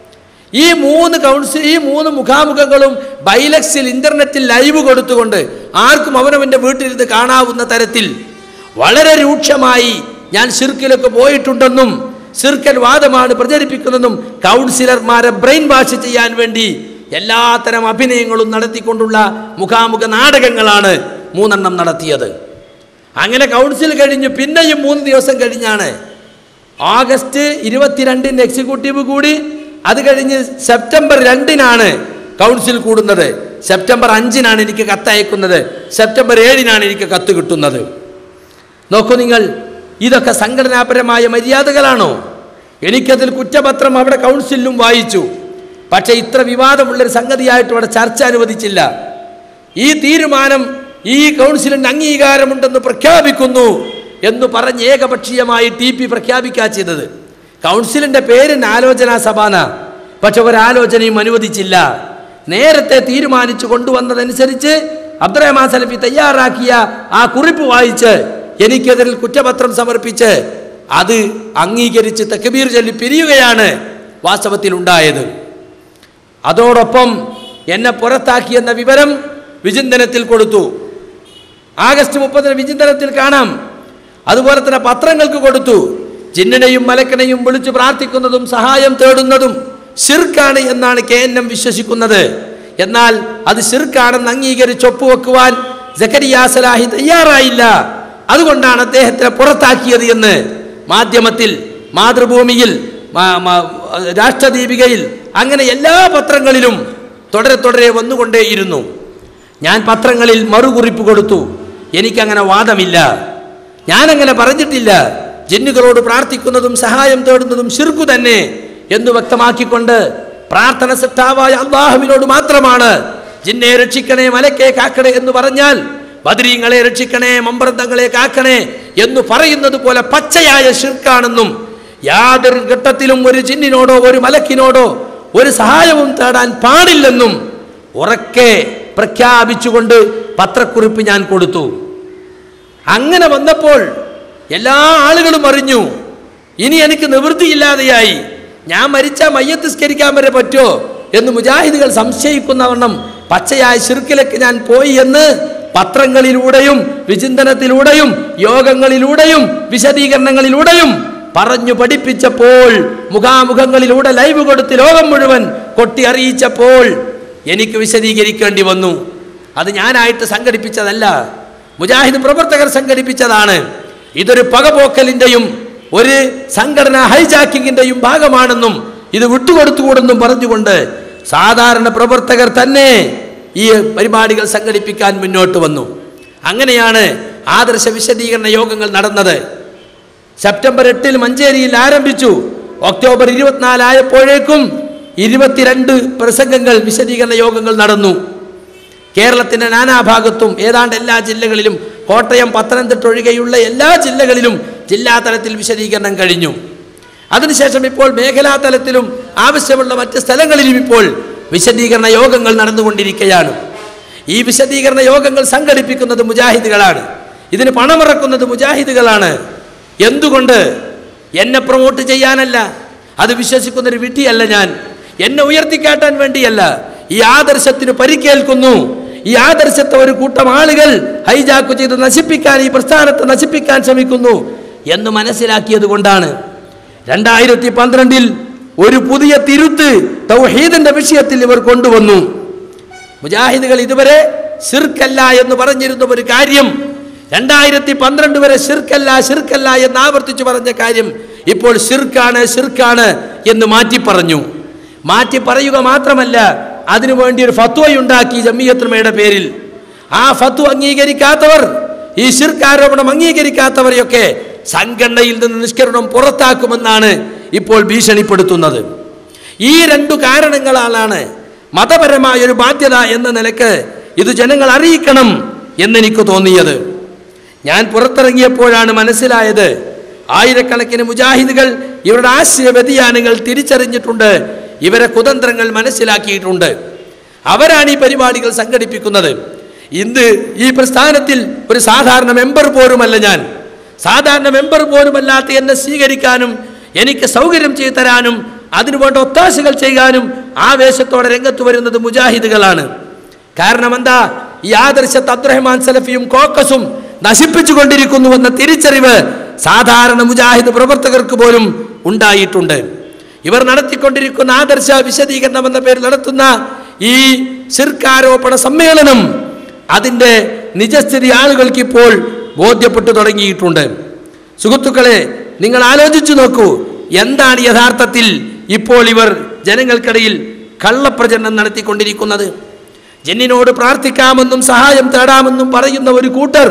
Speaker 2: ഈ മൂന്ന് കൗൺസിൽ ഈ മൂന്ന് മുഖാമുഖങ്ങളും ബൈലക്സിൽ ഇന്റർനെറ്റിൽ ലൈവ് കൊടുത്തുകൊണ്ട് ആർക്കും അവനവൻ്റെ വീട്ടിലിരുന്ന് കാണാവുന്ന തരത്തിൽ വളരെ രൂക്ഷമായി ഞാൻ സിർക്കിലൊക്കെ പോയിട്ടുണ്ടെന്നും സിർക്കൽ വാദമാണ് പ്രചരിപ്പിക്കുന്നതെന്നും കൗൺസിലർമാരെ ബ്രെയിൻ വാഷ് ചെയ്യാൻ വേണ്ടി എല്ലാത്തരം അഭിനയങ്ങളും നടത്തിക്കൊണ്ടുള്ള മുഖാമുഖ നാടകങ്ങളാണ് മൂന്നെണ്ണം നടത്തിയത് അങ്ങനെ കൗൺസിൽ കഴിഞ്ഞു പിന്നെയും മൂന്ന് ദിവസം കഴിഞ്ഞാണ് ആഗസ്റ്റ് ഇരുപത്തിരണ്ടിന് എക്സിക്യൂട്ടീവ് കൂടി അത് കഴിഞ്ഞ് സെപ്റ്റംബർ രണ്ടിനാണ് കൗൺസിൽ കൂടുന്നത് സെപ്റ്റംബർ അഞ്ചിനാണ് എനിക്ക് കത്ത് അയക്കുന്നത് സെപ്റ്റംബർ ഏഴിനാണ് എനിക്ക് കത്ത് കിട്ടുന്നത് നോക്കൂ നിങ്ങൾ ഇതൊക്കെ സംഘടനാപരമായ മര്യാദകളാണോ എനിക്കതിൽ കുറ്റപത്രം അവിടെ കൗൺസിലിലും വായിച്ചു പക്ഷേ ഇത്ര വിവാദമുള്ളൊരു സംഗതിയായിട്ട് അവിടെ ചർച്ച അനുവദിച്ചില്ല ഈ തീരുമാനം ഈ കൗൺസിലിന് അംഗീകാരമുണ്ടെന്ന് പ്രഖ്യാപിക്കുന്നു എന്ന് പറഞ്ഞ് ഏകപക്ഷീയമായി ടി പി പ്രഖ്യാപിക്കുക ചെയ്തത് കൗൺസിലിന്റെ പേരിന് ആലോചനാ സഭാന പക്ഷെ ഒരാലോചനയും അനുവദിച്ചില്ല നേരത്തെ തീരുമാനിച്ചു കൊണ്ടുവന്നതനുസരിച്ച് അബ്ദുറഹ്മാൻ സലഫി തയ്യാറാക്കിയ ആ കുറിപ്പ് വായിച്ച് എനിക്കെതിരിൽ കുറ്റപത്രം സമർപ്പിച്ച് അത് അംഗീകരിച്ച് തക്ബീർ ചൊല്ലി പിരിയുകയാണ് വാസ്തവത്തിൽ ഉണ്ടായത് അതോടൊപ്പം എന്നെ പുറത്താക്കിയെന്ന വിവരം വിചിന്തനത്തിൽ കൊടുത്തു ആഗസ്റ്റ് മുപ്പതിന് വിചിന്തനത്തിൽ കാണാം അതുപോലെ തന്നെ പത്രങ്ങൾക്ക് കൊടുത്തു ജിന്നിനെയും മലക്കനെയും വിളിച്ചു പ്രാർത്ഥിക്കുന്നതും സഹായം തേടുന്നതും ഷിർക്കാണ് എന്നാണ് കെ എൻ എം വിശ്വസിക്കുന്നത് എന്നാൽ അത് ഷിർക്കാണെന്ന് അംഗീകരിച്ച് ഒപ്പുവെക്കുവാൻ ജക്കരിയ സലാഹി തയ്യാറായില്ല അതുകൊണ്ടാണ് അദ്ദേഹത്തിനെ പുറത്താക്കിയത് എന്ന് മാധ്യമത്തിൽ മാതൃഭൂമിയിൽ മാ- മാ- രാഷ്ട്രദീപികയിൽ അങ്ങനെ എല്ലാ പത്രങ്ങളിലും തുടരെ തുടരെ വന്നുകൊണ്ടേയിരുന്നു ഞാൻ പത്രങ്ങളിൽ മറുകുറിപ്പ് കൊടുത്തു എനിക്കങ്ങനെ വാദമില്ല ഞാനങ്ങനെ പറഞ്ഞിട്ടില്ല ജിന്നുകളോട് പ്രാർത്ഥിക്കുന്നതും സഹായം തേടുന്നതും ശിർക്കു തന്നെ എന്ന് വ്യക്തമാക്കിക്കൊണ്ട് പ്രാർത്ഥന സൃഷ്ടാവായ അള്ളാഹുവിനോട് മാത്രമാണ് ജിന്നെ രക്ഷിക്കണേ മലക്കെ കാക്കണേ എന്ന് പറഞ്ഞാൽ ബദരീങ്ങളെ രക്ഷിക്കണേ മമ്പ്രന്തങ്ങളെ കാക്കണേ എന്ന് പറയുന്നത് പോലെ പച്ചയായ ഷിർക്കാണെന്നും യാതൊരു ഘട്ടത്തിലും ഒരു ജിന്നിനോടോ ഒരു മലക്കിനോടോ ഒരു സഹായവും തേടാൻ പാടില്ലെന്നും ഉറക്കെ പ്രഖ്യാപിച്ചുകൊണ്ട് പത്രക്കുറിപ്പ് ഞാൻ കൊടുത്തു അങ്ങനെ വന്നപ്പോൾ എല്ലാ ആളുകളും അറിഞ്ഞു ഇനി എനിക്ക് നിവൃത്തിയില്ലാതെയായി ഞാൻ മരിച്ച മയ്യത്തിസ്കരിക്കാൻ വരെ പറ്റുമോ എന്ന് മുജാഹിദുകൾ സംശയിക്കുന്നവണ്ണം പച്ചയായ ശിർക്കിലേക്ക് ഞാൻ പോയി എന്ന് പത്രങ്ങളിലൂടെയും വിചിന്തനത്തിലൂടെയും യോഗങ്ങളിലൂടെയും വിശദീകരണങ്ങളിലൂടെയും പറഞ്ഞു പഠിപ്പിച്ചപ്പോൾ മുഖാമുഖങ്ങളിലൂടെ ലൈവ് കൊടുത്ത് ലോകം മുഴുവൻ കൊട്ടി അറിയിച്ചപ്പോൾ എനിക്ക് വിശദീകരിക്കേണ്ടി വന്നു അത് ഞാനായിട്ട് സംഘടിപ്പിച്ചതല്ല മുജാഹിദ് പ്രവർത്തകർ സംഘടിപ്പിച്ചതാണ് ഇതൊരു പകപോക്കലിൻ്റെയും ഒരു സംഘടന ഹൈജാക്കിങ്ങിൻ്റെയും ഭാഗമാണെന്നും ഇത് വിട്ടുകൊടുത്തുകൂടെന്നും പറഞ്ഞുകൊണ്ട് സാധാരണ പ്രവർത്തകർ തന്നെ ഈ പരിപാടികൾ സംഘടിപ്പിക്കാൻ മുന്നോട്ട് വന്നു അങ്ങനെയാണ് ആദർശ വിശദീകരണ യോഗങ്ങൾ നടന്നത് സെപ്റ്റംബർ എട്ടിൽ മഞ്ചേരിയിൽ ആരംഭിച്ചു ഒക്ടോബർ ഇരുപത്തിനാലായപ്പോഴേക്കും ഇരുപത്തിരണ്ട് പ്രസംഗങ്ങൾ വിശദീകരണ യോഗങ്ങൾ നടന്നു കേരളത്തിൻ്റെ നാനാഭാഗത്തും ഏതാണ്ട് എല്ലാ ജില്ലകളിലും കോട്ടയം പത്തനംതിട്ട ഒഴികെയുള്ള എല്ലാ ജില്ലകളിലും ജില്ലാതലത്തിൽ വിശദീകരണം കഴിഞ്ഞു അതിനുശേഷം ഇപ്പോൾ മേഖലാ തലത്തിലും ആവശ്യമുള്ള മറ്റ് സ്ഥലങ്ങളിലും ഇപ്പോൾ വിശദീകരണ യോഗങ്ങൾ നടന്നുകൊണ്ടിരിക്കുകയാണ് ഈ വിശദീകരണ യോഗങ്ങൾ സംഘടിപ്പിക്കുന്നത് മുജാഹിദുകളാണ് ഇതിന് പണമിറക്കുന്നത് മുജാഹിദുകളാണ് എന്തുകൊണ്ട് എന്നെ പ്രൊമോട്ട് ചെയ്യാനല്ല അത് വിശ്വസിക്കുന്നൊരു വിട്ടിയല്ല ഞാൻ എന്നെ ഉയർത്തിക്കാട്ടാൻ വേണ്ടിയല്ല ഈ ആദർശത്തിന് പരിക്കേൽക്കുന്നു ഈ ആദർശത്തെ ഒരു കൂട്ടം ആളുകൾ ഹൈജാക്ക് ചെയ്ത് നശിപ്പിക്കാൻ ഈ പ്രസ്ഥാനത്തെ നശിപ്പിക്കാൻ ശ്രമിക്കുന്നു എന്ന് മനസ്സിലാക്കിയത് കൊണ്ടാണ് രണ്ടായിരത്തി പന്ത്രണ്ടിൽ ഒരു പുതിയ തിരുത്ത് തൗഹീദിന്റെ വിഷയത്തിൽ ഇവർ കൊണ്ടുവന്നു മുജാഹിദുകൾ ഇതുവരെ ശിർക്കല്ല എന്ന് പറഞ്ഞിരുന്ന ഒരു കാര്യം രണ്ടായിരത്തി പന്ത്രണ്ട് വരെ ശിർക്കല്ല ശിർക്കല്ല എന്ന് ആവർത്തിച്ചു പറഞ്ഞ കാര്യം ഇപ്പോൾ ശിർക്കാണ് ശിർക്കാണ് എന്ന് മാറ്റി പറഞ്ഞു മാറ്റി പറയുക മാത്രമല്ല അതിനുവേണ്ടി ഒരു ഫത്വയുണ്ടാക്കി ജമിയത്തുമയുടെ പേരിൽ ആ ഫത്വ അംഗീകരിക്കാത്തവർ ഈ ശിർക്ക് ആരോപണം അംഗീകരിക്കാത്തവരെയൊക്കെ സംഘടനയിൽ നിന്ന് നിഷ്കരണം പുറത്താക്കുമെന്നാണ് ഇപ്പോൾ ഭീഷണിപ്പെടുത്തുന്നത് ഈ രണ്ടു കാരണങ്ങളാലാണ് മതപരമായ ഒരു ബാധ്യത എന്ന നിലക്ക് ഇത് ജനങ്ങൾ അറിയിക്കണം എന്നെനിക്ക് തോന്നിയത് ഞാൻ പുറത്തിറങ്ങിയപ്പോഴാണ് മനസ്സിലായത് ആയിരക്കണക്കിന് മുജാഹിദുകൾ ഇവരുടെ ആശയ വ്യതിയാനങ്ങൾ തിരിച്ചറിഞ്ഞിട്ടുണ്ട് ഇവരെ കുതന്ത്രങ്ങൾ മനസ്സിലാക്കിയിട്ടുണ്ട് അവരാണ് ഈ പരിപാടികൾ സംഘടിപ്പിക്കുന്നത് ഇന്ന് ഈ പ്രസ്ഥാനത്തിൽ ഒരു സാധാരണ മെമ്പർ പോലുമല്ല ഞാൻ സാധാരണ മെമ്പർ പോലുമല്ലാത്ത എന്നെ സ്വീകരിക്കാനും എനിക്ക് സൗകര്യം ചെയ്തു തരാനും അതിനുവേണ്ട ഒത്താശകൾ ചെയ്യാനും ആവേശത്തോടെ രംഗത്ത് വരുന്നത് മുജാഹിദുകളാണ് കാരണം എന്താ ഈ ആദർശത്ത് അബ്ദുറഹ്മാൻ സലഫിയും കോക്കസും നശിപ്പിച്ചു കൊണ്ടിരിക്കുന്നുവെന്ന തിരിച്ചറിവ് സാധാരണ മുജാഹിദ് പ്രവർത്തകർക്ക് പോലും ഉണ്ടായിട്ടുണ്ട് ഇവർ നടത്തിക്കൊണ്ടിരിക്കുന്ന ആദർശ വിശദീകരണം എന്ന പേരിൽ നടത്തുന്ന ഈ ശിർക്കാരോപണ സമ്മേളനം അതിൻ്റെ നിജസ്ഥിതി ആളുകൾക്ക് ഇപ്പോൾ ബോധ്യപ്പെട്ടു തുടങ്ങിയിട്ടുണ്ട് സുഹൃത്തുക്കളെ നിങ്ങൾ ആലോചിച്ചു നോക്കൂ എന്താണ് യഥാർത്ഥത്തിൽ ഇപ്പോൾ ഇവർ ജനങ്ങൾക്കിടയിൽ കള്ളപ്രചരണം നടത്തിക്കൊണ്ടിരിക്കുന്നത് ജന്നിനോട് പ്രാർത്ഥിക്കാമെന്നും സഹായം തേടാമെന്നും പറയുന്ന ഒരു കൂട്ടർ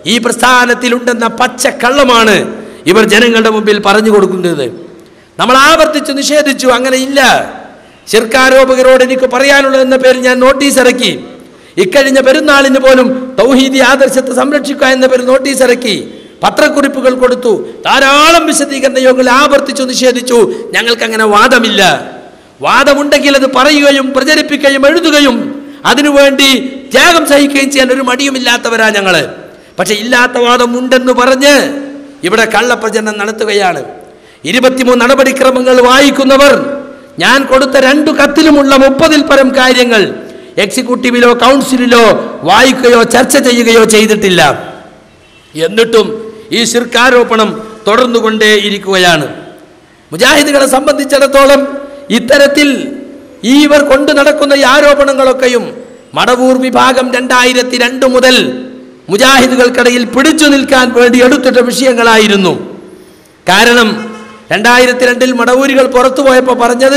Speaker 2: ഈ പ്രസ്ഥാനത്തിലുണ്ടെന്ന പച്ച കള്ളമാണ് ഇവർ ജനങ്ങളുടെ മുമ്പിൽ പറഞ്ഞു കൊടുക്കുന്നത് നമ്മൾ ആവർത്തിച്ച് നിഷേധിച്ചു അങ്ങനെ ഇല്ല ശിർക്കാരോപകരോട് എനിക്ക് പറയാനുള്ളത് എന്ന പേരിൽ ഞാൻ നോട്ടീസ് ഇറക്കി ഇക്കഴിഞ്ഞ പെരുന്നാളിന് പോലും തൗഹീദി ആദർശത്തെ സംരക്ഷിക്കുക എന്ന പേരിൽ നോട്ടീസ് ഇറക്കി പത്രക്കുറിപ്പുകൾ കൊടുത്തു ധാരാളം വിശദീകരണ യോഗങ്ങൾ ആവർത്തിച്ചു നിഷേധിച്ചു ഞങ്ങൾക്ക് അങ്ങനെ വാദമില്ല വാദമുണ്ടെങ്കിൽ അത് പറയുകയും പ്രചരിപ്പിക്കുകയും എഴുതുകയും അതിനുവേണ്ടി ത്യാഗം സഹിക്കുകയും ചെയ്യാൻ ഒരു മടിയുമില്ലാത്തവരാ ഞങ്ങള് പക്ഷെ ഇല്ലാത്ത വാദം ഉണ്ടെന്ന് പറഞ്ഞ് ഇവിടെ കള്ളപ്രചരണം നടത്തുകയാണ് ഇരുപത്തിമൂന്ന് നടപടിക്രമങ്ങൾ വായിക്കുന്നവർ ഞാൻ കൊടുത്ത രണ്ടു കത്തിലുമുള്ള മുപ്പതിൽ പരം കാര്യങ്ങൾ എക്സിക്യൂട്ടീവിലോ കൗൺസിലിലോ വായിക്കുകയോ ചർച്ച ചെയ്യുകയോ ചെയ്തിട്ടില്ല എന്നിട്ടും ഈ ശിർക്കാരോപണം തുടർന്നുകൊണ്ടേ ഇരിക്കുകയാണ് മുജാഹിദുകളെ സംബന്ധിച്ചിടത്തോളം ഇത്തരത്തിൽ ഈ ഇവർ കൊണ്ടു നടക്കുന്ന ഈ ആരോപണങ്ങളൊക്കെയും മടവൂർ വിഭാഗം രണ്ടായിരത്തി രണ്ട് മുതൽ മുജാഹിദുകൾക്കിടയിൽ പിടിച്ചു നിൽക്കാൻ വേണ്ടി എടുത്തിട്ട വിഷയങ്ങളായിരുന്നു കാരണം രണ്ടായിരത്തി രണ്ടിൽ മടവൂരികൾ പുറത്തു പോയപ്പോൾ പറഞ്ഞത്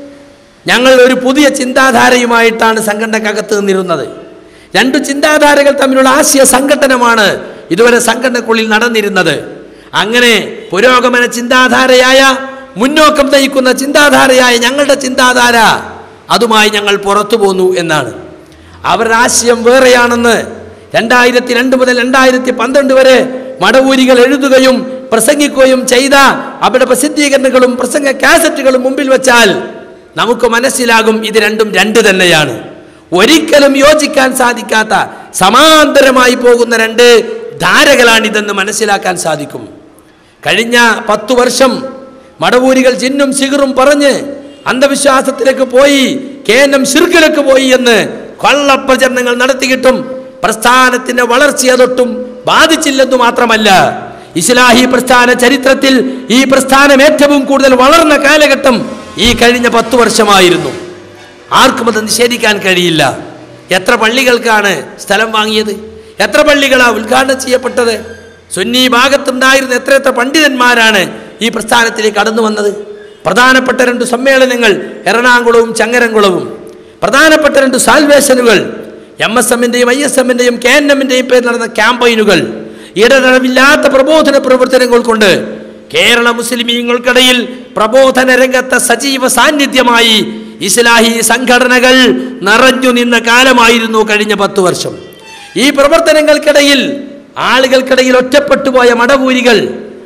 Speaker 2: ഞങ്ങൾ ഒരു പുതിയ ചിന്താധാരയുമായിട്ടാണ് സംഘടനക്കകത്ത് നിന്നിരുന്നത് രണ്ടു ചിന്താധാരകൾ തമ്മിലുള്ള ആശയ സംഘടനമാണ് ഇതുവരെ സംഘടനക്കുള്ളിൽ നടന്നിരുന്നത് അങ്ങനെ പുരോഗമന ചിന്താധാരയായ മുന്നോക്കം നയിക്കുന്ന ചിന്താധാരയായ ഞങ്ങളുടെ ചിന്താധാര അതുമായി ഞങ്ങൾ പുറത്തു പോന്നു എന്നാണ് അവരുടെ ആശയം വേറെയാണെന്ന് രണ്ടായിരത്തി രണ്ട് മുതൽ രണ്ടായിരത്തി പന്ത്രണ്ട് വരെ മടവൂരികൾ എഴുതുകയും പ്രസംഗിക്കുകയും ചെയ്ത അവരുടെ പ്രസിദ്ധീകരണങ്ങളും പ്രസംഗ കാസറ്റുകളും മുമ്പിൽ വെച്ചാൽ നമുക്ക് മനസ്സിലാകും ഇത് രണ്ടും രണ്ട് തന്നെയാണ് ഒരിക്കലും യോജിക്കാൻ സാധിക്കാത്ത സമാന്തരമായി പോകുന്ന രണ്ട് ധാരകളാണിതെന്ന് മനസ്സിലാക്കാൻ സാധിക്കും കഴിഞ്ഞ പത്തു വർഷം മടവൂരികൾ ജിന്നും സിഗറും പറഞ്ഞ് അന്ധവിശ്വാസത്തിലേക്ക് പോയി കേനം ശിർക്കിലേക്ക് പോയി എന്ന് കള്ളപ്രചരണങ്ങൾ നടത്തിയിട്ടും പ്രസ്ഥാനത്തിന്റെ വളർച്ചയെ തൊട്ടും ബാധിച്ചില്ലെന്നു മാത്രമല്ല ഇസ്ലാഹി പ്രസ്ഥാന ചരിത്രത്തിൽ ഈ പ്രസ്ഥാനം ഏറ്റവും കൂടുതൽ വളർന്ന കാലഘട്ടം ഈ കഴിഞ്ഞ പത്തു വർഷമായിരുന്നു ആർക്കും അത് നിഷേധിക്കാൻ കഴിയില്ല എത്ര പള്ളികൾക്കാണ് സ്ഥലം വാങ്ങിയത് എത്ര പള്ളികളാ ഉദ്ഘാടനം ചെയ്യപ്പെട്ടത് സുന്നി ഭാഗത്തുണ്ടായിരുന്ന എത്ര എത്ര പണ്ഡിതന്മാരാണ് ഈ പ്രസ്ഥാനത്തിലേക്ക് കടന്നു വന്നത് പ്രധാനപ്പെട്ട രണ്ട് സമ്മേളനങ്ങൾ എറണാകുളവും ചങ്ങരംകുളവും പ്രധാനപ്പെട്ട രണ്ട് സാൽവേഷനുകൾ എം എസ് എമ്മിൻ്റെയും ഐ എസ് എമ്മിൻ്റെയും കെ എൻ എമ്മിൻ്റെയും പേരിൽ നടന്ന ക്യാമ്പയിനുകൾ ഇടതടവില്ലാത്ത പ്രബോധന പ്രവർത്തനങ്ങൾ കൊണ്ട് കേരള മുസ്ലിമീങ്ങൾക്കിടയിൽ പ്രബോധന രംഗത്തെ സജീവ സാന്നിധ്യമായി ഇസ്ലാഹി സംഘടനകൾ നിറഞ്ഞു നിന്ന കാലമായിരുന്നു കഴിഞ്ഞ പത്തു വർഷം ഈ പ്രവർത്തനങ്ങൾക്കിടയിൽ ആളുകൾക്കിടയിൽ ഒറ്റപ്പെട്ടുപോയ മടവൂരികൾ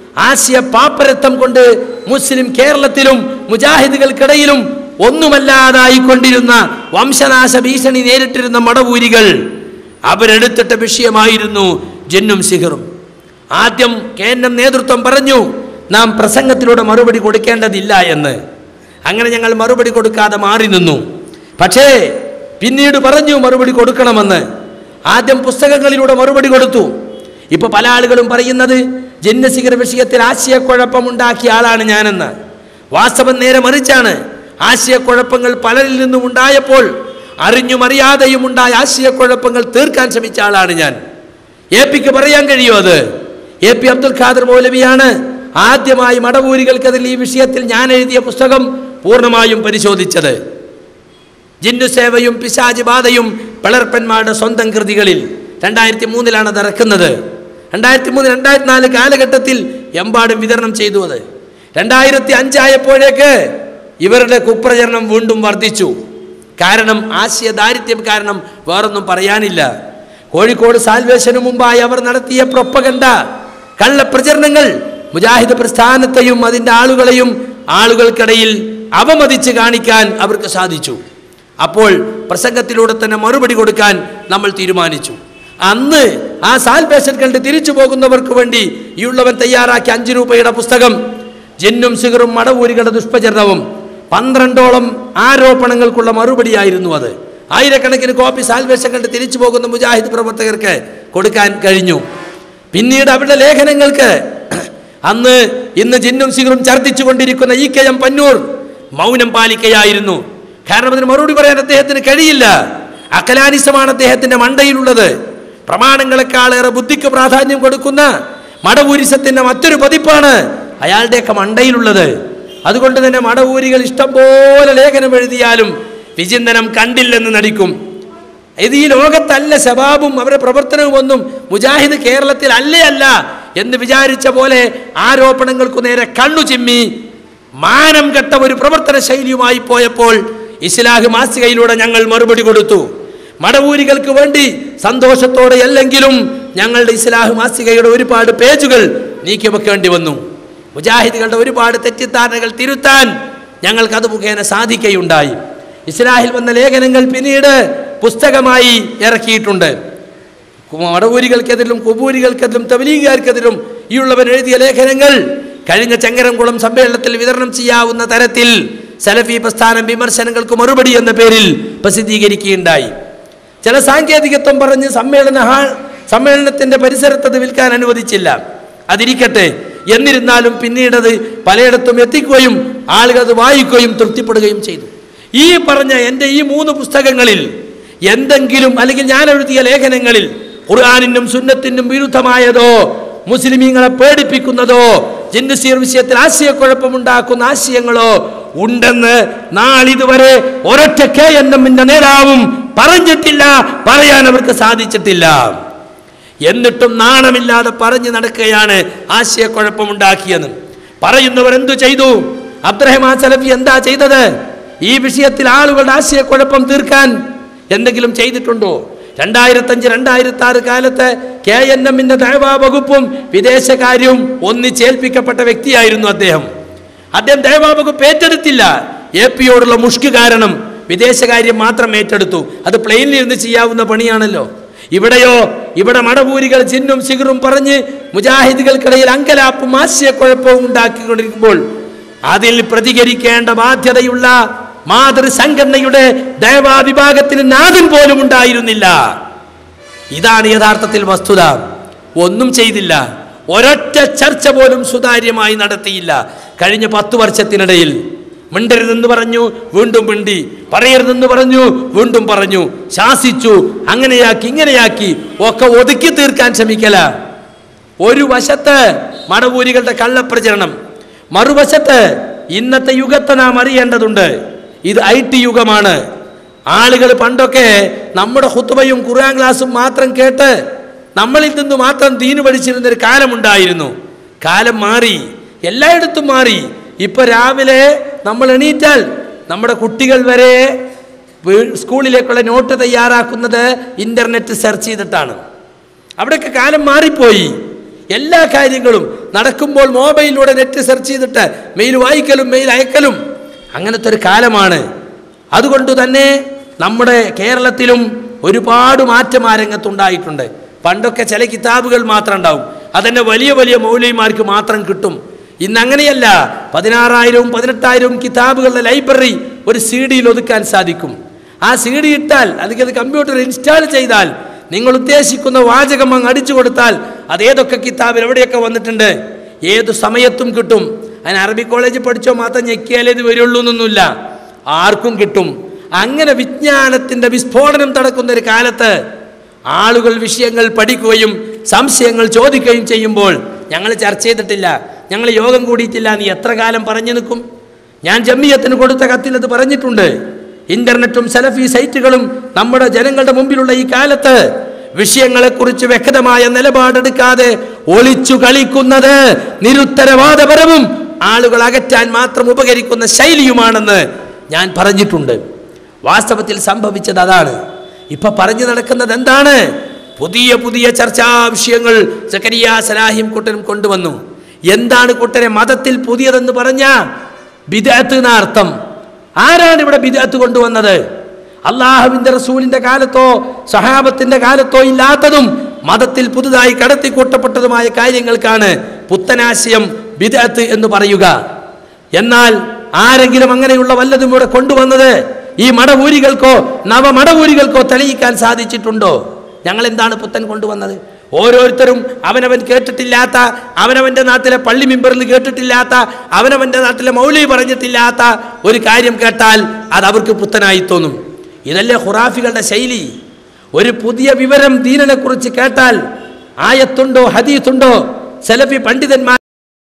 Speaker 2: ആശയ പാപ്പരത്വം കൊണ്ട് മുസ്ലിം കേരളത്തിലും മുജാഹിദുകൾക്കിടയിലും ഒന്നുമല്ലാതായിക്കൊണ്ടിരുന്ന വംശനാശ ഭീഷണി നേരിട്ടിരുന്ന മടവൂരികൾ അവരെടുത്തിട്ട വിഷയമായിരുന്നു ജന്നും സിഹറും ആദ്യം കേന്ദ്രം നേതൃത്വം പറഞ്ഞു നാം പ്രസംഗത്തിലൂടെ മറുപടി കൊടുക്കേണ്ടതില്ല എന്ന് അങ്ങനെ ഞങ്ങൾ മറുപടി കൊടുക്കാതെ മാറി നിന്നു പക്ഷേ പിന്നീട് പറഞ്ഞു മറുപടി കൊടുക്കണമെന്ന് ആദ്യം പുസ്തകങ്ങളിലൂടെ മറുപടി കൊടുത്തു ഇപ്പൊ പല ആളുകളും പറയുന്നത് ജന്യസിഗർ വിഷയത്തിൽ ആശയക്കുഴപ്പമുണ്ടാക്കിയ ആളാണ് ഞാനെന്ന് വാസ്തവം നേരെ മറിച്ചാണ് ആശയക്കുഴപ്പങ്ങൾ പലരിൽ നിന്നും ഉണ്ടായപ്പോൾ അറിഞ്ഞും അറിയാതെയും ഉണ്ടായ ആശയക്കുഴപ്പങ്ങൾ തീർക്കാൻ ശ്രമിച്ച ആളാണ് ഞാൻ എ പിക്ക് പറയാൻ കഴിയുമോ അത് എ പി അബ്ദുൽ ഖാദർ മൗലവിയാണ് ആദ്യമായി മടവൂരികൾക്കെതിൽ ഈ വിഷയത്തിൽ ഞാൻ എഴുതിയ പുസ്തകം പൂർണ്ണമായും പരിശോധിച്ചത് ജിന്നുസേവയും പിശാജ് ബാധയും പിളർപ്പന്മാരുടെ സ്വന്തം കൃതികളിൽ രണ്ടായിരത്തി മൂന്നിലാണ് അത് ഇറക്കുന്നത് രണ്ടായിരത്തി മൂന്ന് രണ്ടായിരത്തി നാല് കാലഘട്ടത്തിൽ എമ്പാടും വിതരണം ചെയ്തു അത് രണ്ടായിരത്തി അഞ്ചായപ്പോഴേക്ക് ഇവരുടെ കുപ്രചരണം വീണ്ടും വർദ്ധിച്ചു കാരണം ആശയ ദാരിദ്ര്യം കാരണം വേറൊന്നും പറയാനില്ല കോഴിക്കോട് സാൽവേഷനു മുമ്പായി അവർ നടത്തിയ പ്രൊപ്പകണ്ട കള്ളപ്രചരണങ്ങൾ മുജാഹിദ് പ്രസ്ഥാനത്തെയും അതിൻ്റെ ആളുകളെയും ആളുകൾക്കിടയിൽ അവമതിച്ച് കാണിക്കാൻ അവർക്ക് സാധിച്ചു അപ്പോൾ പ്രസംഗത്തിലൂടെ തന്നെ മറുപടി കൊടുക്കാൻ നമ്മൾ തീരുമാനിച്ചു അന്ന് ആ സാൽവേഷൻ കണ്ട് തിരിച്ചു പോകുന്നവർക്ക് വേണ്ടി ഈ ഉള്ളവൻ തയ്യാറാക്കിയ അഞ്ചു രൂപയുടെ പുസ്തകം ജന്നും സിഗറും മടവൂരികളുടെ ദുഷ്പ്രചരണവും പന്ത്രണ്ടോളം ആരോപണങ്ങൾക്കുള്ള മറുപടിയായിരുന്നു അത് ആയിരക്കണക്കിന് കോപ്പി സാൽവേഷൻ കണ്ട് തിരിച്ചു പോകുന്ന മുജാഹിദ് പ്രവർത്തകർക്ക് കൊടുക്കാൻ കഴിഞ്ഞു പിന്നീട് അവരുടെ ലേഖനങ്ങൾക്ക് അന്ന് ഇന്ന് ജിന്നും സിഗറും ഛർദ്ദിച്ചു കൊണ്ടിരിക്കുന്ന ഇ കെ എം പന്നൂർ മൗനം പാലിക്കുകയായിരുന്നു കാരണം അതിന് മറുപടി പറയാൻ അദ്ദേഹത്തിന് കഴിയില്ല അക്കലാനിസമാണ് അദ്ദേഹത്തിന്റെ മണ്ടയിലുള്ളത് പ്രമാണങ്ങളെക്കാളേറെ ബുദ്ധിക്ക് പ്രാധാന്യം കൊടുക്കുന്ന മടവൂരിസത്തിന്റെ മറ്റൊരു പതിപ്പാണ് അയാളുടെയൊക്കെ മണ്ടയിലുള്ളത് അതുകൊണ്ട് തന്നെ മടവൂരികൾ ഇഷ്ടം പോലെ ലേഖനം എഴുതിയാലും വിചിന്തനം കണ്ടില്ലെന്ന് നടിക്കും ഇത് ഈ ലോകത്തല്ല ശബാബും അവരുടെ പ്രവർത്തനവും ഒന്നും മുജാഹിദ് കേരളത്തിൽ അല്ലേ അല്ല എന്ന് വിചാരിച്ച പോലെ ആരോപണങ്ങൾക്കു നേരെ കണ്ണു ചിമ്മി മാനം കെട്ട ഒരു പ്രവർത്തന ശൈലിയുമായി പോയപ്പോൾ ഇസ്ലാഹ് മാസികയിലൂടെ ഞങ്ങൾ മറുപടി കൊടുത്തു മടവൂരികൾക്ക് വേണ്ടി സന്തോഷത്തോടെ അല്ലെങ്കിലും ഞങ്ങളുടെ ഇസ്ലാഹ് മാസികയുടെ ഒരുപാട് പേജുകൾ നീക്കി വെക്കേണ്ടി വന്നു മുജാഹിദുകളുടെ ഒരുപാട് തെറ്റിദ്ധാരണകൾ തിരുത്താൻ ഞങ്ങൾക്ക് അത് മുഖേന സാധിക്കുകയുണ്ടായി ഇസ്ലാഹിൽ വന്ന ലേഖനങ്ങൾ പിന്നീട് പുസ്തകമായി ഇറക്കിയിട്ടുണ്ട് മടവൂരികൾക്കെതിരും കുബൂരികൾക്കെതിരും തബലീഗുകാർക്കെതിരും ഈ ഉള്ളവൻ എഴുതിയ ലേഖനങ്ങൾ കഴിഞ്ഞ ചങ്ങരംകുളം സമ്മേളനത്തിൽ വിതരണം ചെയ്യാവുന്ന തരത്തിൽ സലഫി പ്രസ്ഥാനം വിമർശനങ്ങൾക്ക് മറുപടി എന്ന പേരിൽ പ്രസിദ്ധീകരിക്കുകയുണ്ടായി ചില സാങ്കേതികത്വം പറഞ്ഞ് സമ്മേളന ഹാൾ സമ്മേളനത്തിന്റെ പരിസരത്ത് അത് വിൽക്കാൻ അനുവദിച്ചില്ല അതിരിക്കട്ടെ എന്നിരുന്നാലും പിന്നീടത് പലയിടത്തും എത്തിക്കുകയും ആളുകൾ അത് വായിക്കുകയും തൃപ്തിപ്പെടുകയും ചെയ്തു ഈ പറഞ്ഞ എൻ്റെ ഈ മൂന്ന് പുസ്തകങ്ങളിൽ എന്തെങ്കിലും അല്ലെങ്കിൽ ഞാൻ എഴുതിയ ലേഖനങ്ങളിൽ ഖുർആാനിനും സുന്നത്തിനും വിരുദ്ധമായതോ മുസ്ലിമീങ്ങളെ പേടിപ്പിക്കുന്നതോ ജിന്നുസീർ വിഷയത്തിൽ ആശയക്കുഴപ്പമുണ്ടാക്കുന്ന ആശയങ്ങളോ ഉണ്ടെന്ന് നാളിതുവരെ ഒരൊറ്റ കെ എൻ എമ്മിന്റെ നേതാവും പറഞ്ഞിട്ടില്ല പറയാൻ അവർക്ക് സാധിച്ചിട്ടില്ല എന്നിട്ടും നാണമില്ലാതെ പറഞ്ഞു നടക്കുകയാണ് ആശയക്കുഴപ്പമുണ്ടാക്കിയെന്ന് പറയുന്നവർ എന്തു ചെയ്തു അബ്ദുറഹ്മാൻ സലഫി എന്താ ചെയ്തത് ഈ വിഷയത്തിൽ ആളുകളുടെ ആശയക്കുഴപ്പം തീർക്കാൻ എന്തെങ്കിലും ചെയ്തിട്ടുണ്ടോ രണ്ടായിരത്തഞ്ച് രണ്ടായിരത്തി ആറ് കാലത്ത് കെ എൻ എമ്മിന്റെ ദഴവാ വകുപ്പും വിദേശകാര്യവും ഒന്നിച്ചേൽപ്പിക്കപ്പെട്ട വ്യക്തിയായിരുന്നു അദ്ദേഹം അദ്ദേഹം ദഴവാ വകുപ്പ് ഏറ്റെടുത്തില്ല എ പിയോടുള്ള മുഷ്ക് കാരണം വിദേശകാര്യം മാത്രം ഏറ്റെടുത്തു അത് പ്ലെയിനിൽ ഇരുന്ന് ചെയ്യാവുന്ന പണിയാണല്ലോ ഇവിടെയോ ഇവിടെ മടപൂരികൾ ചിന്നും സിഗറും പറഞ്ഞ് മുജാഹിദുകൾക്കിടയിൽ അങ്കലാപ്പും ആശയക്കുഴപ്പവും ഉണ്ടാക്കിക്കൊണ്ടിരിക്കുമ്പോൾ അതിൽ പ്രതികരിക്കേണ്ട ബാധ്യതയുള്ള മാതൃസംഘടനയുടെ ദയവാ വിഭാഗത്തിന് നാഥൻ പോലും ഉണ്ടായിരുന്നില്ല ഇതാണ് യഥാർത്ഥത്തിൽ വസ്തുത ഒന്നും ചെയ്തില്ല ഒരൊറ്റ ചർച്ച പോലും സുതാര്യമായി നടത്തിയില്ല കഴിഞ്ഞ പത്തു വർഷത്തിനിടയിൽ മിണ്ടരുതെന്ന് പറഞ്ഞു വീണ്ടും മിണ്ടി പറയരുതെന്ന് പറഞ്ഞു വീണ്ടും പറഞ്ഞു ശാസിച്ചു അങ്ങനെയാക്കി ഇങ്ങനെയാക്കി ഒക്കെ ഒതുക്കി തീർക്കാൻ ശ്രമിക്കല ഒരു വശത്ത് മടവൂരികളുടെ കള്ളപ്രചരണം മറുവശത്ത് ഇന്നത്തെ യുഗത്തെ നാം അറിയേണ്ടതുണ്ട് ഇത് ഐ ടി യുഗമാണ് ആളുകൾ പണ്ടൊക്കെ നമ്മുടെ ഹുത്തുബയും ഖുർആൻ ക്ലാസും മാത്രം കേട്ട് നമ്മളിൽ നിന്ന് മാത്രം ദീന് പഠിച്ചിരുന്ന ഒരു കാലമുണ്ടായിരുന്നു കാലം മാറി എല്ലായിടത്തും മാറി ഇപ്പൊ രാവിലെ നമ്മൾ എണീറ്റാൽ നമ്മുടെ കുട്ടികൾ വരെ വീ- സ്കൂളിലേക്കുള്ള നോട്ട് തയ്യാറാക്കുന്നത് ഇന്റർനെറ്റ് സെർച്ച് ചെയ്തിട്ടാണ് അവിടെയൊക്കെ കാലം മാറിപ്പോയി എല്ലാ കാര്യങ്ങളും നടക്കുമ്പോൾ മൊബൈലിലൂടെ നെറ്റ് സെർച്ച് ചെയ്തിട്ട് മെയിൽ വായിക്കലും മെയിൽ അയക്കലും അങ്ങനത്തെ ഒരു കാലമാണ് അതുകൊണ്ട് തന്നെ നമ്മുടെ കേരളത്തിലും ഒരുപാട് മാറ്റം ആ രംഗത്തുണ്ടായിട്ടുണ്ട് പണ്ടൊക്കെ ചില കിതാബുകൾ മാത്രം ഉണ്ടാവും അതന്നെ വലിയ വലിയ മൗലവിമാർക്ക് മാത്രം കിട്ടും ഇന്ന് അങ്ങനെയല്ല പതിനാറായിരവും പതിനെട്ടായിരവും കിതാബുകളുടെ ലൈബ്രറി ഒരു സി ഡിയിൽ ഒതുക്കാൻ സാധിക്കും ആ സി ഡി ഇട്ടാൽ അല്ലെങ്കിൽ അത് കമ്പ്യൂട്ടറിൽ ഇൻസ്റ്റാൾ ചെയ്താൽ നിങ്ങൾ ഉദ്ദേശിക്കുന്ന വാചകം അങ്ങ് അടിച്ചു കൊടുത്താൽ അത് ഏതൊക്കെ കിതാബിൽ എവിടെയൊക്കെ വന്നിട്ടുണ്ട് ഏതു സമയത്തും കിട്ടും അതിന് അറബി കോളേജിൽ പഠിച്ചോ മാത്രം ഞെക്കിയാലേ ഇത് വരുള്ളൂ എന്നൊന്നുമില്ല ആർക്കും കിട്ടും അങ്ങനെ വിജ്ഞാനത്തിന്റെ വിസ്ഫോടനം നടക്കുന്ന ഒരു കാലത്ത് ആളുകൾ വിഷയങ്ങൾ പഠിക്കുകയും സംശയങ്ങൾ ചോദിക്കുകയും ചെയ്യുമ്പോൾ ഞങ്ങൾ ചർച്ച ചെയ്തിട്ടില്ല ഞങ്ങൾ യോഗം കൂടിയിട്ടില്ല നീ എത്ര കാലം പറഞ്ഞു നിൽക്കും ഞാൻ ജമ്മിയത്തിന് കൊടുത്ത കത്തിൽ അത് പറഞ്ഞിട്ടുണ്ട് ഇന്റർനെറ്റും സെലഫി സൈറ്റുകളും നമ്മുടെ ജനങ്ങളുടെ മുമ്പിലുള്ള ഈ കാലത്ത് വിഷയങ്ങളെക്കുറിച്ച് വ്യക്തമായ നിലപാടെടുക്കാതെ ഒളിച്ചു കളിക്കുന്നത് നിരുത്തരവാദപരവും ആളുകൾ അകറ്റാൻ മാത്രം ഉപകരിക്കുന്ന ശൈലിയുമാണെന്ന് ഞാൻ പറഞ്ഞിട്ടുണ്ട് വാസ്തവത്തിൽ സംഭവിച്ചത് അതാണ് ഇപ്പൊ പറഞ്ഞു നടക്കുന്നത് എന്താണ് പുതിയ പുതിയ ചർച്ചാ വിഷയങ്ങൾ സക്കരിയ സലാഹിം കുട്ടനും കൊണ്ടുവന്നു എന്താണ് കുട്ടനെ മതത്തിൽ പുതിയതെന്ന് പറഞ്ഞ ബിദഅത്ത് എന്ന അർത്ഥം ആരാണ് ഇവിടെ ബിദഅത്ത് കൊണ്ടുവന്നത് അള്ളാഹുവിന്റെ റസൂലിന്റെ കാലത്തോ സഹാബത്തിന്റെ കാലത്തോ ഇല്ലാത്തതും മതത്തിൽ പുതുതായി കടത്തിക്കൂട്ടപ്പെട്ടതുമായ കാര്യങ്ങൾക്കാണ് പുത്തനാശയം ബിദഅത്ത് എന്ന് പറയുക എന്നാൽ ആരെങ്കിലും അങ്ങനെയുള്ള വല്ലതും ഇവിടെ കൊണ്ടുവന്നത് ഈ മടവൂരികൾക്കോ നവമടവൂരികൾക്കോ തെളിയിക്കാൻ സാധിച്ചിട്ടുണ്ടോ ഞങ്ങൾ എന്താണ് പുത്തൻ കൊണ്ടുവന്നത് ഓരോരുത്തരും അവനവൻ കേട്ടിട്ടില്ലാത്ത അവനവന്റെ നാട്ടിലെ പള്ളി മെമ്പറിൽ കേട്ടിട്ടില്ലാത്ത അവനവന്റെ നാട്ടിലെ മൗലി പറഞ്ഞിട്ടില്ലാത്ത ഒരു കാര്യം കേട്ടാൽ അത് അവർക്ക് പുത്തനായി തോന്നും ഇതല്ലേ ഖുറാഫികളുടെ ശൈലി ഒരു പുതിയ വിവരം ദീനനെ കുറിച്ച് കേട്ടാൽ ആയത്തുണ്ടോ ഹദീത്തുണ്ടോ സെലഫി പണ്ഡിതന്മാർ